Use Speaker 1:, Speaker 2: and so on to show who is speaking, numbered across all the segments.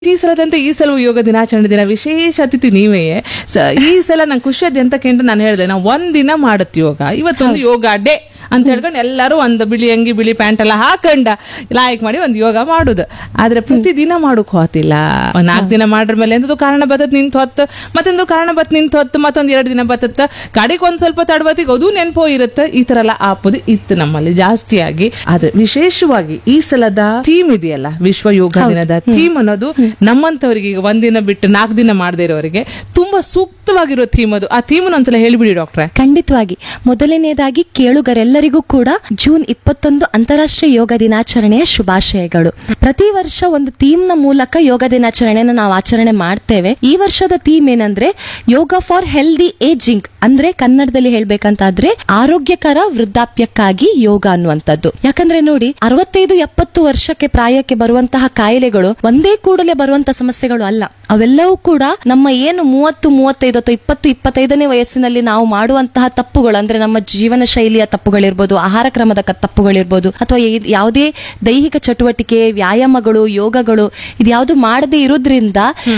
Speaker 1: ಈ ಸಲದಂತೆ ಈ ಸಲ ಯೋಗ ದಿನಾಚರಣೆ ದಿನ ವಿಶೇಷ ಅತಿಥಿ ನೀವೇ ಸ- ಈ ಸಲ ನಂಗೆ ಖುಷಿ ಅದ ಅಂತ ಕೇಂದ್ರ ನಾನು ಹೇಳಿದೆ ನಾವು ಒಂದಿನ ಮಾಡುತ್ತೆ ಯೋಗ ಇವತ್ತೊಂದು ಯೋಗ ಡೇ ಅಂತ ಹೇಳ್ಕೊಂಡು ಎಲ್ಲರೂ ಒಂದು ಬಿಳಿ ಅಂಗಿ ಬಿಳಿ ಪ್ಯಾಂಟ್ ಎಲ್ಲ ಹಾಕೊಂಡ ಲಾಯಕ್ ಮಾಡಿ ಒಂದು ಯೋಗ ಮಾಡುದು ಆದ್ರೆ ಪ್ರತಿದಿನ ಮಾಡೋಕ್ ಹೋತಿಲ್ಲ ಒಂದ್ ನಾಲ್ಕು ದಿನ ಮಾಡ್ರ ಮೇಲೆ ಎಂತದು ಕಾರಣ ಬತ್ತತ್ ನಿಂತ ಹೊತ್ತು ಮತ್ತೊಂದು ಕಾರಣ ಬತ್ ನಿಂತ ಹೊತ್ತು ಮತ್ತೊಂದ್ ಎರಡು ದಿನ ಬತ್ತತ್ತ ಗಾಡಿಗೆ ಒಂದ್ ಸ್ವಲ್ಪ ತಡವತ್ತಿಗೆ ಅದು ನೆನಪೋ ಇರುತ್ತೆ ಈ ತರ ಎಲ್ಲ ಆಪುದು ಇತ್ತು ನಮ್ಮಲ್ಲಿ ಜಾಸ್ತಿಯಾಗಿ ಆದ್ರೆ ವಿಶೇಷವಾಗಿ ಈ ಸಲದ ಥೀಮ್ ಇದೆಯಲ್ಲ ವಿಶ್ವ ಯೋಗ ದಿನದ ಥೀಮ್ ಅನ್ನೋದು ನಮ್ಮಂತವರಿಗೆ ಈಗ ಒಂದಿನ ಬಿಟ್ಟು ನಾಲ್ಕು ದಿನ ಮಾಡದೇ ಇರೋರಿಗೆ ತುಂಬಾ ಸೂಕ್ತವಾಗಿರೋ ಥೀಮ್ ಅದು ಆ ಥೀಮ್ ಒಂದ್ಸಲ ಹೇಳಿಬಿಡಿ ಡಾಕ್ಟ್ರೆ
Speaker 2: ಖಂಡಿತವಾಗಿ ಮೊದಲನೆಯದಾಗಿ ಕೇಳುಗರೆಲ್ಲರಿಗೂ ಕೂಡ ಜೂನ್ ಇಪ್ಪತ್ತೊಂದು ಅಂತಾರಾಷ್ಟ್ರೀಯ ಯೋಗ ದಿನಾಚರಣೆಯ ಶುಭಾಶಯಗಳು ಪ್ರತಿ ವರ್ಷ ಒಂದು ಥೀಮ್ ನ ಮೂಲಕ ಯೋಗ ದಿನಾಚರಣೆನ ನಾವು ಆಚರಣೆ ಮಾಡ್ತೇವೆ ಈ ವರ್ಷದ ಥೀಮ್ ಏನಂದ್ರೆ ಯೋಗ ಫಾರ್ ಹೆಲ್ದಿ ಏಜಿಂಗ್ ಅಂದ್ರೆ ಕನ್ನಡದಲ್ಲಿ ಹೇಳ್ಬೇಕಂತಾದ್ರೆ ಆರೋಗ್ಯಕರ ವೃದ್ಧಾಪ್ಯಕ್ಕಾಗಿ ಯೋಗ ಅನ್ನುವಂಥದ್ದು ಯಾಕಂದ್ರೆ ನೋಡಿ ಅರವತ್ತೈದು ಎಪ್ಪತ್ತು ವರ್ಷಕ್ಕೆ ಪ್ರಾಯಕ್ಕೆ ಬರುವಂತಹ ಕಾಯಿಲೆಗಳು ಒಂದೇ ಕೂಡಲೇ ಬರುವಂತ ಸಮಸ್ಯೆಗಳು ಅಲ್ಲ ಅವೆಲ್ಲವೂ ಕೂಡ ನಮ್ಮ ಏನು ಮೂವತ್ತು ಮೂವತ್ತೈದು ಅಥವಾ ಇಪ್ಪತ್ತು ಇಪ್ಪತ್ತೈದನೇ ವಯಸ್ಸಿನಲ್ಲಿ ನಾವು ಮಾಡುವಂತಹ ತಪ್ಪುಗಳು ಅಂದ್ರೆ ನಮ್ಮ ಜೀವನ ಶೈಲಿಯ ತಪ್ಪುಗಳಿರ್ಬೋದು ಆಹಾರ ಕ್ರಮದ ಕ- ತಪ್ಪುಗಳಿರ್ಬೋದು ಅಥವಾ ಇದ್- ಯಾವುದೇ ದೈಹಿಕ ಚಟುವಟಿಕೆ ವ್ಯಾಯಾಮಗಳು ಯೋಗಗಳು ಇದ್ಯಾವುದು ಮಾಡದೇ ಇರೋದ್ರಿಂದ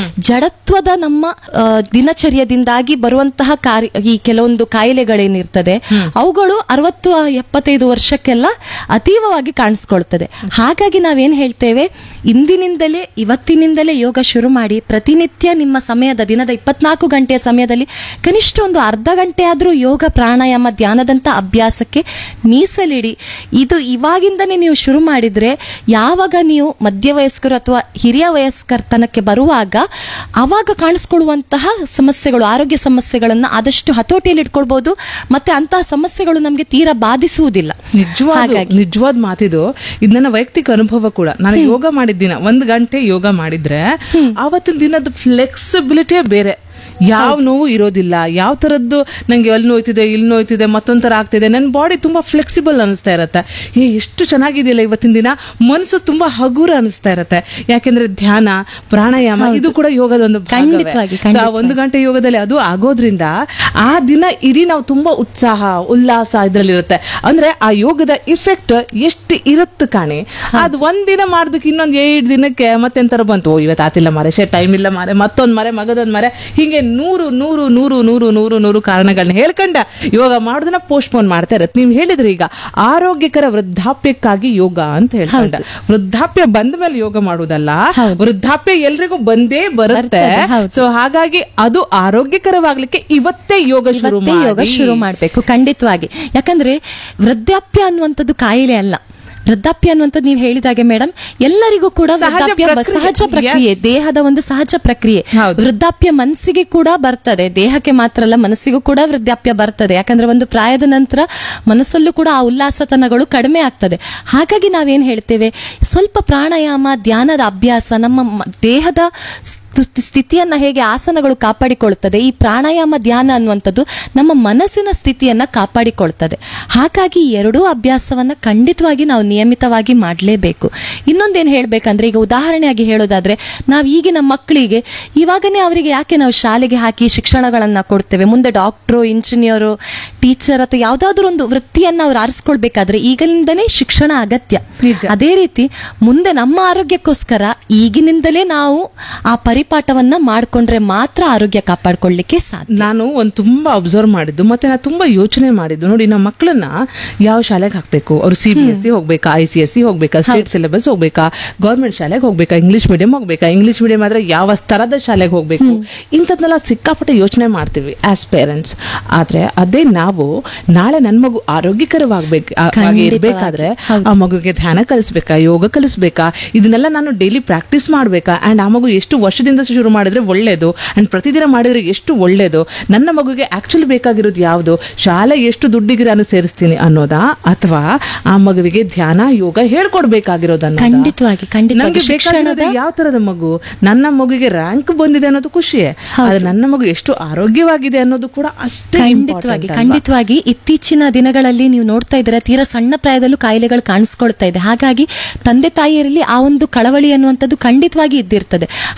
Speaker 2: ಜಡತ್ವದ ನಮ್ಮ ಆ, ದಿನಚರ್ಯದಿಂದಾಗಿ ಬರುವಂತಹ ಕಾರ್ಯ ಈ ಕೆಲವೊಂದು ಕಾಯಿಲೆಗಳೇನಿರ್ತದೆ ಅವುಗಳು ಅರವತ್ತು ಎಪ್ಪತ್ತೈದು ವರ್ಷಕ್ಕೆಲ್ಲ ಅತೀವವಾಗಿ ಕಾಣಿಸ್ಕೊಳ್ತದೆ ಹಾಗಾಗಿ ನಾವೇನ್ ಹೇಳ್ತೇವೆ ಇಂದಿನಿಂದಲೇ ಇವತ್ತಿನಿಂದಲೇ ಯೋಗ ಶುರು ಮಾಡಿ ಪ್ರತಿನಿತ್ಯ ನಿಮ್ಮ ಸಮಯದ ದಿನದ ಇಪ್ಪತ್ನಾಲ್ಕು ಗಂಟೆಯ ಸಮಯದಲ್ಲಿ ಕನಿಷ್ಠ ಒಂದು ಅರ್ಧ ಗಂಟೆ ಆದ್ರೂ ಯೋಗ ಪ್ರಾಣಾಯಾಮ ಧ್ಯಾನದಂತ ಅಭ್ಯಾಸಕ್ಕೆ ಮೀಸಲಿಡಿ ಇದು ಇವಾಗಿಂದನೇ ನೀವು ಶುರು ಮಾಡಿದ್ರೆ ಯಾವಾಗ ನೀವು ಮಧ್ಯವಯಸ್ಕರು ಅಥವಾ ಹಿರಿಯ ವಯಸ್ಕರ ತನಕ್ಕೆ ಬರುವಾಗ ಅವಾಗ ಕಾಣಿಸ್ಕೊಳ್ಳುವಂತಹ ಸಮಸ್ಯೆಗಳು ಆರೋಗ್ಯ ಸಮಸ್ಯೆಗಳನ್ನ ಆದಷ್ಟು ಹತೋಟಿಯಲ್ಲಿ ಇಟ್ಕೊಳ್ಬಹುದು ಮತ್ತೆ ಅಂತಹ ಸಮಸ್ಯೆಗಳು ನಮಗೆ ತೀರಾ ಬಾಧಿಸುವುದಿಲ್ಲ
Speaker 1: ನಿಜವಾದ
Speaker 2: ಹಾಗಾಗಿ.
Speaker 1: ನಿಜವಾದ ಮಾತಿದು ಇದು ನನ್ನ ವೈಯಕ್ತಿಕ ಅನುಭವ ಕೂಡ ನಾನು ಯೋಗ ಮಾಡಿದ್ದಿನ ಒಂದ್ ಗಂಟೆ ಯೋಗ ಮಾಡಿದ್ರೆ ಆವತ್ತಿನ ದಿನದ ಫ್ಲೆಕ್ಸಿಬಿಲಿಟಿಯೇ ಬೇರೆ ಯಾವ ನೋವು ಇರೋದಿಲ್ಲ ಯಾವ ತರದ್ದು ನಂಗೆ ಅಲ್ಲಿ ನೋಯ್ತಿದೆ ಇಲ್ಲಿ ನೋಯ್ತಿದೆ ಮತ್ತೊಂಥರ ಆಗ್ತಿದೆ ನನ್ನ ಬಾಡಿ ತುಂಬಾ ಫ್ಲೆಕ್ಸಿಬಲ್ ಅನಿಸ್ತಾ ಇರತ್ತೆ ಏ ಎಷ್ಟು ಚೆನ್ನಾಗಿದೆಯಲ್ಲ ಇವತ್ತಿನ ದಿನ ಮನಸ್ಸು ತುಂಬಾ ಹಗುರ ಅನಿಸ್ತಾ ಇರತ್ತೆ ಯಾಕೆಂದ್ರೆ ಧ್ಯಾನ ಪ್ರಾಣಾಯಾಮ ಇದು ಕೂಡ ಯೋಗದ ಒಂದು ಭಾಗವೇ.
Speaker 2: ಖಂಡಿತವಾಗಿ,
Speaker 1: So, ಆ
Speaker 2: ಖಂಡಿತವಾಗಿ.
Speaker 1: ಒಂದು ಗಂಟೆ ಯೋಗದಲ್ಲಿ ಅದು ಆಗೋದ್ರಿಂದ ಆ ದಿನ ಇಡೀ ನಾವು ತುಂಬಾ ಉತ್ಸಾಹ ಉಲ್ಲಾಸ ಇದ್ರಲ್ಲಿರುತ್ತೆ ಅಂದ್ರೆ ಆ ಯೋಗದ ಇಫೆಕ್ಟ್ ಎಷ್ಟು ಇರುತ್ತೆ ಕಾಣಿ ಅದು ಒಂದ್ ದಿನ ಮಾಡ್ದಕ್ಕೆ ಇನ್ನೊಂದ್ ಏಟ್ ದಿನಕ್ಕೆ ಮತ್ತೆಂತರ ಬಂತು ಓ ಇವತ್ತು ಆತಿಲ್ಲ ಮಾರೆ ಶೇ ಟೈಮ್ ಇಲ್ಲ ಮಾರೆ ಮತ್ತೊಂದ್ ಮರೆ ಮಗದೊಂದ್ ಮರೆ ಹಿಂಗೆ ನೂರು ನೂರು ನೂರು ನೂರು ನೂರು ನೂರು ಕಾರಣಗಳನ್ನ ಹೇಳ್ಕೊಂಡ ಯೋಗ ಮಾಡೋದನ್ನ ಪೋಸ್ಟ್ಪೋನ್ ಮಾಡ್ತಾ ಇರತ್ತೆ ನೀವ್ ಹೇಳಿದ್ರಿ ಈಗ ಆರೋಗ್ಯಕರ ವೃದ್ಧಾಪ್ಯಕ್ಕಾಗಿ ಯೋಗ ಅಂತ ಹೇಳ್ಕೊಂಡ ವೃದ್ಧಾಪ್ಯ ಬಂದ ಮೇಲೆ ಯೋಗ ಮಾಡುವುದಲ್ಲ
Speaker 2: ಹೌದು.
Speaker 1: ವೃದ್ಧಾಪ್ಯ ಎಲ್ರಿಗೂ ಬಂದೇ ಬರುತ್ತೆ
Speaker 2: ಬರ್ತದೆ, ಹೌದು.
Speaker 1: ಸೊ ಹಾಗಾಗಿ ಅದು ಆರೋಗ್ಯಕರವಾಗ್ಲಿಕ್ಕೆ ಇವತ್ತೇ ಯೋಗ ಶುರು
Speaker 2: ಇವತ್ತೇ ಯೋಗ
Speaker 1: ಮಾಡಿ.
Speaker 2: ಶುರು ಮಾಡಬೇಕು ಖಂಡಿತವಾಗಿ ಯಾಕಂದ್ರೆ ವೃದ್ಧಾಪ್ಯ ಅನ್ನುವಂಥದ್ದು ಕಾಯಿಲೆ ಅಲ್ಲ ವೃದ್ಧಾಪ್ಯ ಅನ್ನುವಂಥದ್ದು ನೀವು ಹೇಳಿದಾಗೆ ಮೇಡಮ್ ಎಲ್ಲರಿಗೂ ಕೂಡ
Speaker 1: ಸಹಜ
Speaker 2: ವೃದ್ಧಾಪ್ಯ ಬ-
Speaker 1: ಪ್ರಕ್ರಿಯೆ.
Speaker 2: ಸಹಜ ಪ್ರಕ್ರಿಯೆ ದೇಹದ ಒಂದು ಸಹಜ ಪ್ರಕ್ರಿಯೆ
Speaker 1: ಹೌದು.
Speaker 2: ವೃದ್ಧಾಪ್ಯ ಮನಸ್ಸಿಗೆ ಕೂಡ ಬರ್ತದೆ ದೇಹಕ್ಕೆ ಮಾತ್ರ ಅಲ್ಲ ಮನಸ್ಸಿಗೂ ಕೂಡ ವೃದ್ಧಾಪ್ಯ ಬರ್ತದೆ ಯಾಕಂದ್ರೆ ಒಂದು ಪ್ರಾಯದ ನಂತರ ಮನಸ್ಸಲ್ಲೂ ಕೂಡ ಆ ಉಲ್ಲಾಸತನಗಳು ಕಡಿಮೆ ಆಗ್ತದೆ ಹಾಗಾಗಿ ನಾವೇನ್ ಹೇಳ್ತೇವೆ ಸ್ವಲ್ಪ ಪ್ರಾಣಾಯಾಮ ಧ್ಯಾನದ ಅಭ್ಯಾಸ ನಮ್ಮ ಮ- ದೇಹದ ಸ್ತು- ಸ್ಥಿತಿಯನ್ನ ಹೇಗೆ ಆಸನಗಳು ಕಾಪಾಡಿಕೊಳ್ಳುತ್ತದೆ ಈ ಪ್ರಾಣಾಯಾಮ ಧ್ಯಾನ ಅನ್ನುವಂಥದ್ದು ನಮ್ಮ ಮನಸ್ಸಿನ ಸ್ಥಿತಿಯನ್ನ ಕಾಪಾಡಿಕೊಳ್ತದೆ ಹಾಗಾಗಿ ಈ ಎರಡೂ ಅಭ್ಯಾಸವನ್ನ ಖಂಡಿತವಾಗಿ ನಾವು ನಿಯಮಿತವಾಗಿ ಮಾಡಲೇಬೇಕು ಇನ್ನೊಂದೇನು ಹೇಳ್ಬೇಕಂದ್ರೆ ಈಗ ಉದಾಹರಣೆಯಾಗಿ ಹೇಳೋದಾದ್ರೆ ನಾವು ಈಗಿನ ಮಕ್ಕಳಿಗೆ ಇವಾಗನೇ ಅವರಿಗೆ ಯಾಕೆ ನಾವು ಶಾಲೆಗೆ ಹಾಕಿ ಶಿಕ್ಷಣಗಳನ್ನ ಕೊಡ್ತೇವೆ ಮುಂದೆ ಡಾಕ್ಟ್ರು ಇಂಜಿನಿಯರು ಟೀಚರ್ ಅಥವಾ ಯಾವ್ದಾದ್ರು ಒಂದು ವೃತ್ತಿಯನ್ನ ಅವ್ರು ಆರಿಸ್ಕೊಳ್ಬೇಕಾದ್ರೆ ಈಗಲಿಂದನೇ ಶಿಕ್ಷಣ ಅಗತ್ಯ
Speaker 1: ನಿಜ.
Speaker 2: ಅದೇ ರೀತಿ ಮುಂದೆ ನಮ್ಮ ಆರೋಗ್ಯಕ್ಕೋಸ್ಕರ ಈಗಿನಿಂದಲೇ ನಾವು ಆ ಪರಿಪಾಠವನ್ನ ಮಾಡ್ಕೊಂಡ್ರೆ ಮಾತ್ರ ಆರೋಗ್ಯ ಕಾಪಾಡ್ಕೊಳ್ಳಿಕ್ಕೆ ಸಾಧ್ಯ
Speaker 1: ನಾನು ಒಂದ್ ತುಂಬಾ ಅಬ್ಸರ್ವ್ ಮಾಡಿದ್ದು ಮತ್ತೆ ನಾನು ತುಂಬಾ ಯೋಚನೆ ಮಾಡಿದ್ದು ನೋಡಿ ನಮ್ಮ ಮಕ್ಕಳನ್ನ ಯಾವ ಶಾಲೆಗೆ ಹಾಕ್ಬೇಕು ಅವ್ರು ಸಿ ಬಿ ಎಸ್ ಸಿ ಹೋಗ್ಬೇಕಾ ಐ ಸಿ ಎಸ್ ಸಿ ಹೋಗ್ಬೇಕಾ ಸ್ಟೇಟ್ ಸಿಲೆಬಸ್ ಹೋಗ್ಬೇಕಾ ಗೌರ್ಮೆಂಟ್ ಶಾಲೆಗೆ ಹೋಗ್ಬೇಕಾ ಇಂಗ್ಲಿಷ್ ಮೀಡಿಯಂ ಹೋಗ್ಬೇಕಾ ಇಂಗ್ಲಿಷ್ ಮೀಡಿಯಂ ಆದ್ರೆ ಯಾವ ಸ್ತರದ ಶಾಲೆಗೆ ಹೋಗ್ಬೇಕು ಇಂಥದ್ನೆಲ್ಲ ಸಿಕ್ಕಾಪಟ್ಟೆ ಯೋಚನೆ ಮಾಡ್ತೀವಿ ಆಸ್ ಪೇರೆಂಟ್ಸ್ ಆದ್ರೆ ಅದೇ ನಾವು ನಾಳೆ ನನ್ ಮಗು ಆರೋಗ್ಯಕರವಾಗ್ಬೇಕು ಆ- ಆಗಿ
Speaker 2: ಖಂಡಿತವಾಗಿ.
Speaker 1: ಇರ್ಬೇಕಾದ್ರೆ
Speaker 2: ಹೌದು.
Speaker 1: ಆ ಮಗುಗೆ ಧ್ಯಾನ ಕಲಿಸ್ಬೇಕಾ ಯೋಗ ಕಲಿಸ್ಬೇಕಾ ಇದನ್ನೆಲ್ಲ ನಾನು ಡೈಲಿ ಪ್ರಾಕ್ಟೀಸ್ ಮಾಡ್ಬೇಕಾ ಅಂಡ್ ಆ ಮಗು ಎಷ್ಟು ವರ್ಷದಿಂದ ಶುರು ಮಾಡಿದ್ರೆ ಒಳ್ಳೇದು ಅಂಡ್ ಪ್ರತಿದಿನ ಮಾಡಿದ್ರೆ ಎಷ್ಟು ಒಳ್ಳೇದು ನನ್ನ ಮಗುಗೆ ಆಕ್ಚುಲಿ ಬೇಕಾಗಿರೋದು ಯಾವುದು ಶಾಲೆ ಎಷ್ಟು ದುಡ್ಡಿಗೆ ನಾನು ಸೇರಿಸ್ತೀನಿ ಅನ್ನೋದಾ ಅಥವಾ ಆ ಮಗುವಿಗೆ ಧ್ಯಾನ ಯೋಗ ಹೇಳ್ಕೊಡ್ಬೇಕಾಗಿರೋದು ಅನ್ನೋದಾ?
Speaker 2: ಖಂಡಿತವಾಗಿ, ಖಂಡಿತವಾಗಿ.
Speaker 1: ನಮ್ಗೆ ಬೇಕಾಗಿರೋದು
Speaker 2: ಶಿಕ್ಷಣದ-
Speaker 1: ಯಾವ ತರದ ಮಗು ನನ್ನ ಮಗುಗೆ ರ್ಯಾಂಕ್ ಬಂದಿದೆ ಅನ್ನೋದು ಖುಷಿಯೇ ಆದ್ರೆ ನನ್ನ ಮಗು ಎಷ್ಟು ಆರೋಗ್ಯವಾಗಿದೆ ಅನ್ನೋದು ಕೂಡ ಅಷ್ಟೇ
Speaker 2: ಖಂಡಿತವಾಗಿ
Speaker 1: important ಅಲ್ವಾ?
Speaker 2: ಖಂಡಿತವಾಗಿ ಇತ್ತೀಚಿನ ದಿನಗಳಲ್ಲಿ ನೀವು ನೋಡ್ತಾ ಇದ್ರೆ ತೀರಾ ಸಣ್ಣ ಪ್ರಾಯದಲ್ಲೂ ಕಾಯಿಲೆಗಳು ಕಾಣಿಸ್ಕೊಳ್ತಾ ಇದೆ ಹಾಗಾಗಿ ತಂದೆ ತಾಯಿಯರಲ್ಲಿ ಆ ಒಂದು ಕಳವಳಿ ಅನ್ನುವಂಥದ್ದು ಖಂಡಿತವಾಗಿ ಇದ್ದಿರ್ತದೆ ಹಾಗಾಗಿ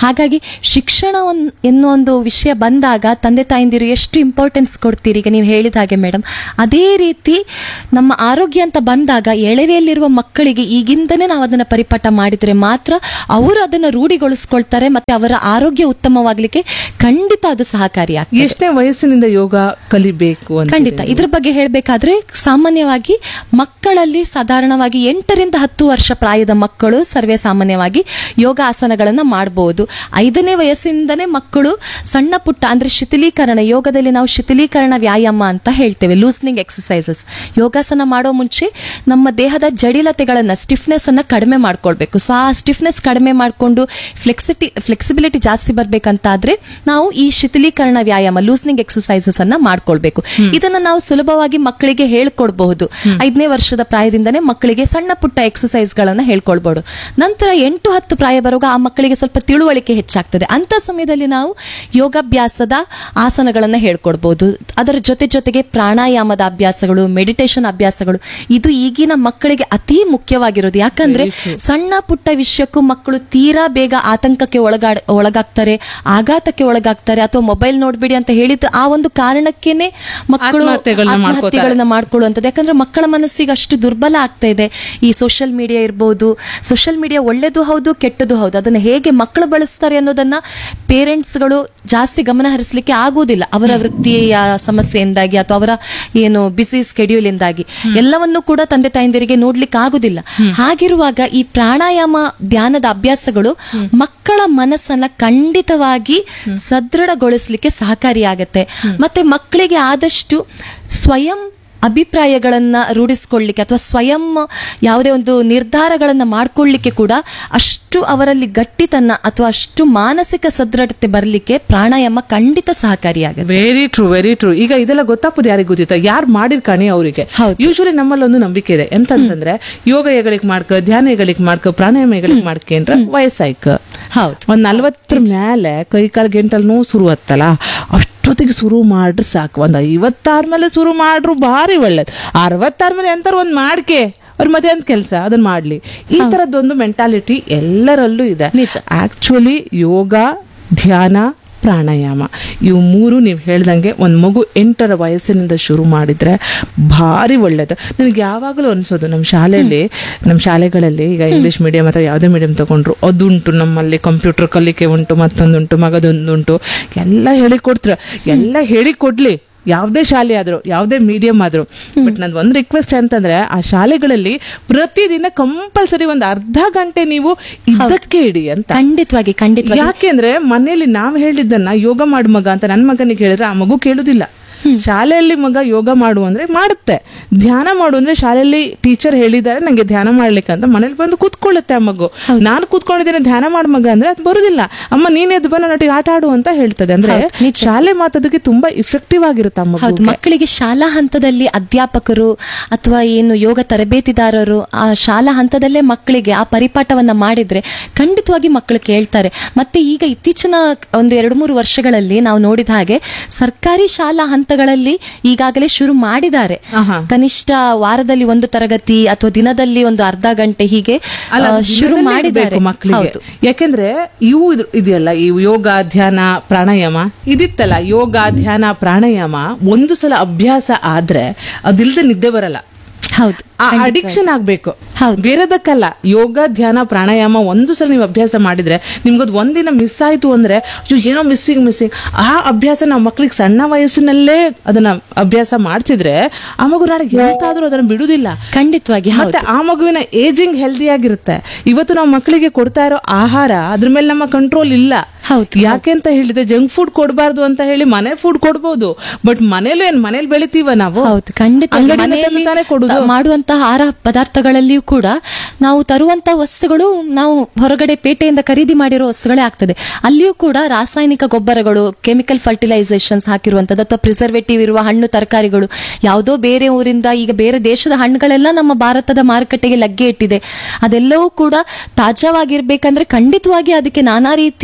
Speaker 2: ಶಿಕ್ಷಣ ಒನ್- ಎನ್ನುವ ಒಂದು ವಿಷಯ ಬಂದಾಗ ತಂದೆ ತಾಯಂದಿರು ಎಷ್ಟು ಇಂಪಾರ್ಟೆನ್ಸ್ ಕೊಡ್ತೀರಿ ಈಗ ನೀವು ಹೇಳಿದ ಹಾಗೆ ಮೇಡಮ್ ಅದೇ ರೀತಿ ನಮ್ಮ ಆರೋಗ್ಯ ಅಂತ ಬಂದಾಗ ಎಳವೆಯಲ್ಲಿರುವ ಮಕ್ಕಳಿಗೆ ಈಗಿಂದನೇ ನಾವು ಅದನ್ನ ಪರಿಪಾಠ ಮಾಡಿದ್ರೆ ಮಾತ್ರ ಅವರು ಅದನ್ನ ರೂಢಿಗೊಳಿಸ್ಕೊಳ್ತಾರೆ ಮತ್ತೆ ಅವರ ಆರೋಗ್ಯ ಉತ್ತಮವಾಗ್ಲಿಕ್ಕೆ ಖಂಡಿತ ಅದು ಸಹಕಾರಿಯಾಗ್ತದೆ
Speaker 1: ಎಷ್ಟನೇ ವಯಸ್ಸಿನಿಂದ ಯೋಗ ಕಲಿಬೇಕು ಅಂತ
Speaker 2: ಖಂಡಿತ ಇದ್ರ ಬಗ್ಗೆ ಹೇಳಬೇಕಾದ್ರೆ ಸಾಮಾನ್ಯವಾಗಿ ಮಕ್ಕಳಲ್ಲಿ ಸಾಧಾರಣವಾಗಿ ಎಂಟರಿಂದ ಹತ್ತು ವರ್ಷ ಪ್ರಾಯದ ಮಕ್ಕಳು ಸರ್ವೇ ಸಾಮಾನ್ಯವಾಗಿ ಯೋಗಾಸನಗಳನ್ನ ಮಾಡಬಹುದು ಐದನೇ ವಯಸ್ಸಿಂದನೇ ಮಕ್ಕಳು ಸಣ್ಣ ಪುಟ್ಟ ಅಂದ್ರೆ ಶಿಥಿಲೀಕರಣ ಯೋಗದಲ್ಲಿ ನಾವು ಶಿಥಿಲೀಕರಣ ವ್ಯಾಯಾಮ ಅಂತ ಹೇಳ್ತೇವೆ ಲೂಸ್ನಿಂಗ್ ಎಕ್ಸಸೈಸಸ್ ಯೋಗಾಸನ ಮಾಡೋ ಮುಂಚೆ ನಮ್ಮ ದೇಹದ ಜಡಿಲತೆಗಳನ್ನ ಸ್ಟಿಫ್ನೆಸ್ ಅನ್ನ ಕಡಿಮೆ ಮಾಡ್ಕೊಳ್ಬೇಕು ಸೊ ಆ ಸ್ಟಿಫ್ನೆಸ್ ಕಡಿಮೆ ಮಾಡಿಕೊಂಡು ಫ್ಲೆಕ್ಸಿಟಿ ಫ್ಲೆಕ್ಸಿಬಿಲಿಟಿ ಜಾಸ್ತಿ ಬರ್ಬೇಕಂತಾದ್ರೆ ನಾವು ಈ ಶಿಥಿಲೀಕರಣ ವ್ಯಾಯಾಮ ಲೂಸ್ನಿಂಗ್ ಎಕ್ಸಸೈಸಸ್ ಅನ್ನ ಮಾಡ್ಕೊಳ್ಬೇಕು ಇದನ್ನ ನಾವು ಸುಲಭವಾಗಿ ಮಕ್ಕಳಿಗೆ ಹೇಳ್ಕೊಡ್ಬಹುದು ಐದನೇ ವರ್ಷದ ಪ್ರಾಯದಿಂದನೇ ಮಕ್ಕಳಿಗೆ ಸಣ್ಣ ಪುಟ್ಟ ಎಕ್ಸಸೈಸ್ ಗಳನ್ನ ಹೇಳ್ಕೊಳ್ಬಹುದು ನಂತರ ಎಂಟು ಹತ್ತು ಪ್ರಾಯ ಬರುವಾಗ ಆ ಮಕ್ಕಳಿಗೆ ಸ್ವಲ್ಪ ತಿಳುವಳಿಕೆ ಹೆಚ್ಚಾಗ್ತದೆ ಅಂತ ಸಮಯದಲ್ಲಿ ನಾವು ಯೋಗಾಭ್ಯಾಸದ ಆಸನಗಳನ್ನ ಹೇಳ್ಕೊಡ್ಬಹುದು ಅದರ ಜೊತೆ ಜೊತೆಗೆ ಪ್ರಾಣಾಯಾಮದ ಅಭ್ಯಾಸಗಳು ಮೆಡಿಟೇಷನ್ ಅಭ್ಯಾಸಗಳು ಇದು ಈಗಿನ ಮಕ್ಕಳಿಗೆ ಅತಿ ಮುಖ್ಯವಾಗಿರೋದು ಯಾಕಂದ್ರೆ ಸಣ್ಣ ಪುಟ್ಟ ವಿಷಯಕ್ಕೂ ಮಕ್ಕಳು ತೀರಾ ಬೇಗ ಆತಂಕಕ್ಕೆ ಒಳಗಾಡ ಒಳಗಾಗ್ತಾರೆ ಆಘಾತಕ್ಕೆ ಒಳಗಾಗ್ತಾರೆ ಅಥವಾ ಮೊಬೈಲ್ ನೋಡ್ಬಿಡಿ ಅಂತ ಹೇಳಿದ್ದು ಆ ಒಂದು ಕಾರಣಕ್ಕೇನೆ ಮಕ್ಕಳು
Speaker 1: ಆತ್ಮಹತ್ಯೆಗಳನ್ನ ಮಾಡ್ಕೋತಾರೆ.
Speaker 2: ಆತ್ಮಹತ್ಯೆಗಳನ್ನ ಮಾಡ್ಕೊಳ್ಳುವಂಥದ್ದು ಯಾಕಂದ್ರೆ ಮಕ್ಕಳ ಮನಸ್ಸಿಗೆ ಅಷ್ಟು ದುರ್ಬಲ ಆಗ್ತಾ ಇದೆ ಈ ಸೋಷಿಯಲ್ ಮೀಡಿಯಾ ಇರ್ಬೋದು ಸೋಷಿಯಲ್ ಮೀಡಿಯಾ ಒಳ್ಳೇದು ಹೌದು ಕೆಟ್ಟದು ಹೌದು ಅದನ್ನ ಹೇಗೆ ಮಕ್ಕಳು ಬಳಸ್ತಾರೆ ಅನ್ನೋದನ್ನ ಪೇರೆಂಟ್ಸ್ಗಳು ಜಾಸ್ತಿ ಗಮನ ಹರಿಸಲಿಕ್ಕೆ ಆಗುವುದಿಲ್ಲ ಅವರ ವೃತ್ತಿಯ ಸಮಸ್ಯೆಯಿಂದಾಗಿ ಅಥವಾ ಅವರ ಏನು ಬಿಸಿ ಸ್ಕೆಡ್ಯೂಲ್ ಇಂದಾಗಿ ಎಲ್ಲವನ್ನೂ ಕೂಡ ತಂದೆ ತಾಯಂದಿರಿಗೆ ನೋಡ್ಲಿಕ್ಕೆ ಆಗುದಿಲ್ಲ ಹಾಗಿರುವಾಗ ಈ ಪ್ರಾಣಾಯಾಮ ಧ್ಯಾನದ ಅಭ್ಯಾಸಗಳು ಮಕ್ಕಳ ಮನಸ್ಸನ್ನ ಖಂಡಿತವಾಗಿ ಸದೃಢಗೊಳಿಸಲಿಕ್ಕೆ ಸಹಕಾರಿಯಾಗತ್ತೆ ಮತ್ತೆ ಮಕ್ಕಳಿಗೆ ಆದಷ್ಟು ಸ್ವಯಂ ಅಭಿಪ್ರಾಯಗಳನ್ನ ರೂಢಿಸ್ಕೊಳ್ಳಿಕ್ಕೆ ಅಥವಾ ಸ್ವಯಂ ಯಾವುದೇ ಒಂದು ನಿರ್ಧಾರಗಳನ್ನ ಮಾಡ್ಕೊಳ್ಳಿಕ್ಕೆ ಕೂಡ ಅಷ್ಟು ಅವರಲ್ಲಿ ಗಟ್ಟಿತನ ಅಥವಾ ಅಷ್ಟು ಮಾನಸಿಕ ಸದೃಢತೆ ಬರಲಿಕ್ಕೆ ಪ್ರಾಣಾಯಾಮ ಖಂಡಿತ ಸಹಕಾರಿಯಾಗುತ್ತೆ
Speaker 1: ವೆರಿ ಟ್ರೂ ವೆರಿ ಟ್ರೂ ಈಗ ಇದೆಲ್ಲ ಗೊತ್ತಾಪದ ಯಾರಿಗೆ ಗೊತ್ತಿತ್ತ ಯಾರು ಮಾಡಿರ್ ಕಾಣಿ ಅವರಿಗೆ
Speaker 2: ಹೌದು.
Speaker 1: ಯೂಶಲಿ ನಮ್ಮಲ್ಲಿ ಒಂದು ನಂಬಿಕೆ ಇದೆ ಎಂತಂತಂದ್ರೆ ಯೋಗ ಹೆಗಳಿಗೆ ಮಾಡ್ಕ ಧ್ಯಾನ ಹೆಗಳಿಗೆ ಮಾಡ್ಕ ಪ್ರಾಣಾಯಾಮ ಹೆಗಳಿಗೆ ಮಾಡ್ಕೇಂದ್ರ ವಯಸ್ಸಾಯ್ಕ
Speaker 2: ಹೌದು
Speaker 1: ಒಂದ್ ನಲ್ವತ್ತರ ಮೇಲೆ ಕೈ ಕಾಲ್ ಗಂಟಲ್ ನೋವು ಶುರು ಹತ್ತಲ್ಲ ಅಷ್ಟೊತ್ತಿಗೆ ಶುರು ಮಾಡ್ರಿ ಸಾಕು ಒಂದ್ ಐವತ್ತಾದ್ಮೇಲೆ ಶುರು ಮಾಡ್ರು ಭಾರಿ ಒಳ್ಳೇದು ಅರವತ್ತಾದ್ಮೇಲೆ ಎಂತಾರು ಒಂದ್ ಮಾಡ್ಕೆ ಅವ್ರ ಮತ್ತೆ ಅಂತ ಕೆಲಸ ಅದನ್ನ ಮಾಡ್ಲಿ ಈ ತರದೊಂದು ಮೆಂಟಾಲಿಟಿ ಎಲ್ಲರಲ್ಲೂ ಇದೆ
Speaker 2: ನಿಜ.
Speaker 1: ಆಕ್ಚುಲಿ ಯೋಗ ಧ್ಯಾನ ಪ್ರಾಣಾಯಾಮ ಇವು ಮೂರು ನೀವು ಹೇಳ್ದಂಗೆ ಒಂದು ಮಗು ಎಂಟರ ವಯಸ್ಸಿನಿಂದ ಶುರು ಮಾಡಿದ್ರೆ ಭಾರಿ ಒಳ್ಳೇದು ನನಗೆ ಯಾವಾಗಲೂ ಅನ್ಸೋದು ನಮ್ಮ ಶಾಲೆಯಲ್ಲಿ ನಮ್ಮ ಶಾಲೆಗಳಲ್ಲಿ ಈಗ ಇಂಗ್ಲಿಷ್ ಮೀಡಿಯಂ ಅಥವಾ ಯಾವುದೇ ಮೀಡಿಯಂ ತಗೊಂಡ್ರು ಅದುಂಟು ನಮ್ಮಲ್ಲಿ ಕಂಪ್ಯೂಟರ್ ಕಲಿಕೆ ಉಂಟು ಮತ್ತೊಂದುಂಟು ಮಗದೊಂದುಂಟು ಎಲ್ಲ ಹೇಳಿಕೊಡ್ತಾರೆ ಎಲ್ಲ ಹೇಳಿಕೊಡ್ಲಿ ಯಾವುದೇ ಶಾಲೆ ಆದ್ರು ಯಾವುದೇ ಮೀಡಿಯಂ ಆದ್ರು ಬಟ್ ನಂದು ಒಂದು ರಿಕ್ವೆಸ್ಟ್ ಅಂತಂದ್ರೆ ಆ ಶಾಲೆಗಳಲ್ಲಿ ಪ್ರತಿದಿನ ಕಂಪಲ್ಸರಿ ಒಂದು ಅರ್ಧ ಗಂಟೆ ನೀವು ಇದಕ್ಕೆ ಇಡಿ ಅಂತ
Speaker 2: ಖಂಡಿತವಾಗಿ ಖಂಡಿತವಾಗಿ
Speaker 1: ಯಾಕೆಂದ್ರೆ ಮನೆಯಲ್ಲಿ ನಾವ್ ಹೇಳಿದ್ದನ್ನ ಯೋಗ ಮಾಡು ಮಗ ಅಂತ ನನ್ ಮಗನಿಗೆ ಹೇಳಿದ್ರೆ ಆ ಮಗು ಕೇಳುದಿಲ್ಲ ಶಾಲೆಯಲ್ಲಿ ಮಗ ಯೋಗ ಮಾಡು ಅಂದ್ರೆ ಮಾಡುತ್ತೆ ಧ್ಯಾನ ಮಾಡು ಅಂದ್ರೆ ಶಾಲೆಯಲ್ಲಿ ಟೀಚರ್ ಹೇಳಿದ್ದಾರೆ ನಂಗೆ ಧ್ಯಾನ ಮಾಡ್ಲಿಕ್ಕೆ ಅಂತ ಮನೇಲಿ ಬಂದು ಕೂತ್ಕೊಳ್ಳುತ್ತೆ ಆ ಮಗು ನಾನು ಕೂತ್ಕೊಂಡಿದ್ದೇನೆ ಧ್ಯಾನ ಮಾಡು ಮಗ ಅಂದ್ರೆ ಅದು ಬರುದಿಲ್ಲ ಅಮ್ಮ ನೀನ್ ಎದ್ದು ಬನ್ನ ನಟಿಗೆ ಆಟ ಆಡು ಅಂತ ಹೇಳ್ತದೆ ಅಂದ್ರೆ
Speaker 2: ಹೌದು, ನಿಜ.
Speaker 1: ಶಾಲೆ ಮಾತದಕ್ಕೆ ತುಂಬಾ ಇಫೆಕ್ಟಿವ್ ಆಗಿರುತ್ತೆ ಆ
Speaker 2: ಹೌದು
Speaker 1: ಮಗು
Speaker 2: ಮಕ್ಕಳಿಗೆ ಶಾಲಾ ಹಂತದಲ್ಲಿ ಅಧ್ಯಾಪಕರು ಅಥವಾ ಏನು ಯೋಗ ತರಬೇತಿದಾರರು ಆ ಶಾಲಾ ಹಂತದಲ್ಲೇ ಮಕ್ಕಳಿಗೆ ಆ ಪರಿಪಾಠವನ್ನ ಮಾಡಿದ್ರೆ ಖಂಡಿತವಾಗಿ ಮಕ್ಕಳು ಕೇಳ್ತಾರೆ ಮತ್ತೆ ಈಗ ಇತ್ತೀಚಿನ ಒಂದು ಎರಡು ಮೂರು ವರ್ಷಗಳಲ್ಲಿ ನಾವು ನೋಡಿದ ಹಾಗೆ ಸರ್ಕಾರಿ ಶಾಲಾ ಹಂತಗಳಲ್ಲಿ ಈಗಾಗಲೇ ಶುರು ಮಾಡಿದ್ದಾರೆ
Speaker 1: ಆಹಾ.
Speaker 2: ಕನಿಷ್ಠ ವಾರದಲ್ಲಿ ಒಂದು ತರಗತಿ ಅಥವಾ ದಿನದಲ್ಲಿ ಒಂದು ಅರ್ಧ ಗಂಟೆ ಹೀಗೆ
Speaker 1: ಅಲ್ಲ
Speaker 2: ಆ,
Speaker 1: ಅದು
Speaker 2: ಶುರು
Speaker 1: ದಿನದಲ್ಲೇ
Speaker 2: ಮಾಡಿದ್ದಾರೆ
Speaker 1: ಇರ್ಬೇಕು ಮಕ್ಕಳಿಗೆ
Speaker 2: ಹೌದು
Speaker 1: ಯಾಕೆಂದ್ರೆ ಇವು ಇದು- ಇದೆಯಲ್ಲ ಈ ಯೋಗ ಧ್ಯಾನ ಪ್ರಾಣಾಯಾಮ ಇದಿತ್ತಲ್ಲ ಯೋಗ ಧ್ಯಾನ ಪ್ರಾಣಾಯಾಮ ಒಂದು ಸಲ ಅಭ್ಯಾಸ ಆದ್ರೆ ಅದಿಲ್ದೆ ನಿದ್ದೆ ಬರಲ್ಲ
Speaker 2: ಹೌದು
Speaker 1: ಆ ಅಡಿಕ್ಷನ್ ಆಗ್ಬೇಕು
Speaker 2: ಹೌದು.
Speaker 1: ಬೇರೆದಕ್ಕಲ್ಲ ಯೋಗ ಧ್ಯಾನ ಪ್ರಾಣಾಯಾಮ ಒಂದು ಸಲ ನೀವು ಅಭ್ಯಾಸ ಮಾಡಿದ್ರೆ ನಿಮ್ಗದ್ ಒಂದಿನ ಮಿಸ್ ಆಯ್ತು ಅಂದ್ರೆ ಅಯ್ಯೋ ಏನೋ ಮಿಸ್ಸಿಂಗ್ ಮಿಸ್ಸಿಂಗ್ ಆ ಅಭ್ಯಾಸ ನಾವು ಮಕ್ಳಿಗೆ ಸಣ್ಣ ವಯಸ್ಸಿನಲ್ಲೇ ಅದನ್ನ ಅಭ್ಯಾಸ ಮಾಡ್ತಿದ್ರೆ ಆ ಮಗು ನಾಳೆ ಎಂತಾದ್ರೂ ಅದನ್ನ ಬಿಡುದಿಲ್ಲ
Speaker 2: ಖಂಡಿತವಾಗಿ ಹೌದು
Speaker 1: ಮತ್ತೆ ಆ ಮಗುವಿನ ಏಜಿಂಗ್ ಹೆಲ್ದಿ ಆಗಿರುತ್ತೆ ಇವತ್ತು ನಾವು ಮಕ್ಕಳಿಗೆ ಕೊಡ್ತಾ ಇರೋ ಆಹಾರ ಅದ್ರ ಮೇಲೆ ನಮ್ಮ ಕಂಟ್ರೋಲ್ ಇಲ್ಲ
Speaker 2: ಹೌದು,
Speaker 1: ಯಾಕೆ ಅಂತ ಹೇಳಿದ್ರೆ ಜಂಕ್ ಫುಡ್ ಕೊಡಬಾರ್ದು ಅಂತ ಹೇಳಿ ಮನೆ ಫುಡ್ ಕೊಡ್ಬೋದು ಬಟ್ ಮನೇಲಿ ಏನ್ ಮನೇಲಿ ಬೆಳಿತೀವ ನಾವು
Speaker 2: ಹೌದು ಖಂಡಿತ
Speaker 1: ಅಂಗಡಿಯಿಂದ
Speaker 2: ಮನೆಯಲ್ಲಿ
Speaker 1: ತಂದು ತಾನೇ ಕೊಡುದು.
Speaker 2: ತ- ಮಾಡುವಂತಹ ಆಹಾರ ಪದಾರ್ಥಗಳಲ್ಲಿಯೂ ಕೂಡ ನಾವು ತರುವಂತಹ ವಸ್ತುಗಳು ನಾವು ಹೊರಗಡೆ ಪೇಟೆಯಿಂದ ಖರೀದಿ ಮಾಡಿರೋ ವಸ್ತುಗಳೇ ಆಗ್ತದೆ ಅಲ್ಲಿಯೂ ಕೂಡ ರಾಸಾಯನಿಕ ಗೊಬ್ಬರಗಳು ಕೆಮಿಕಲ್ ಫರ್ಟಿಲೈಸೇಷನ್ಸ್ ಹಾಕಿರುವಂತದ್ದು ಅಥವಾ ಪ್ರಿಸರ್ವೇಟಿವ್ ಇರುವ ಹಣ್ಣು ತರಕಾರಿಗಳು ಯಾವುದೋ ಬೇರೆ ಊರಿಂದ ಈಗ ಬೇರೆ ದೇಶದ ಹಣ್ಣುಗಳೆಲ್ಲ ನಮ್ಮ ಭಾರತದ ಮಾರುಕಟ್ಟೆಗೆ ಲಗ್ಗೆ ಇಟ್ಟಿದೆ ಅದೆಲ್ಲವೂ ಕೂಡ ತಾಜಾವಾಗಿರ್ಬೇಕಂದ್ರೆ ಖಂಡಿತವಾಗಿ ಅದಕ್ಕೆ ನಾನಾ ರೀತಿಯ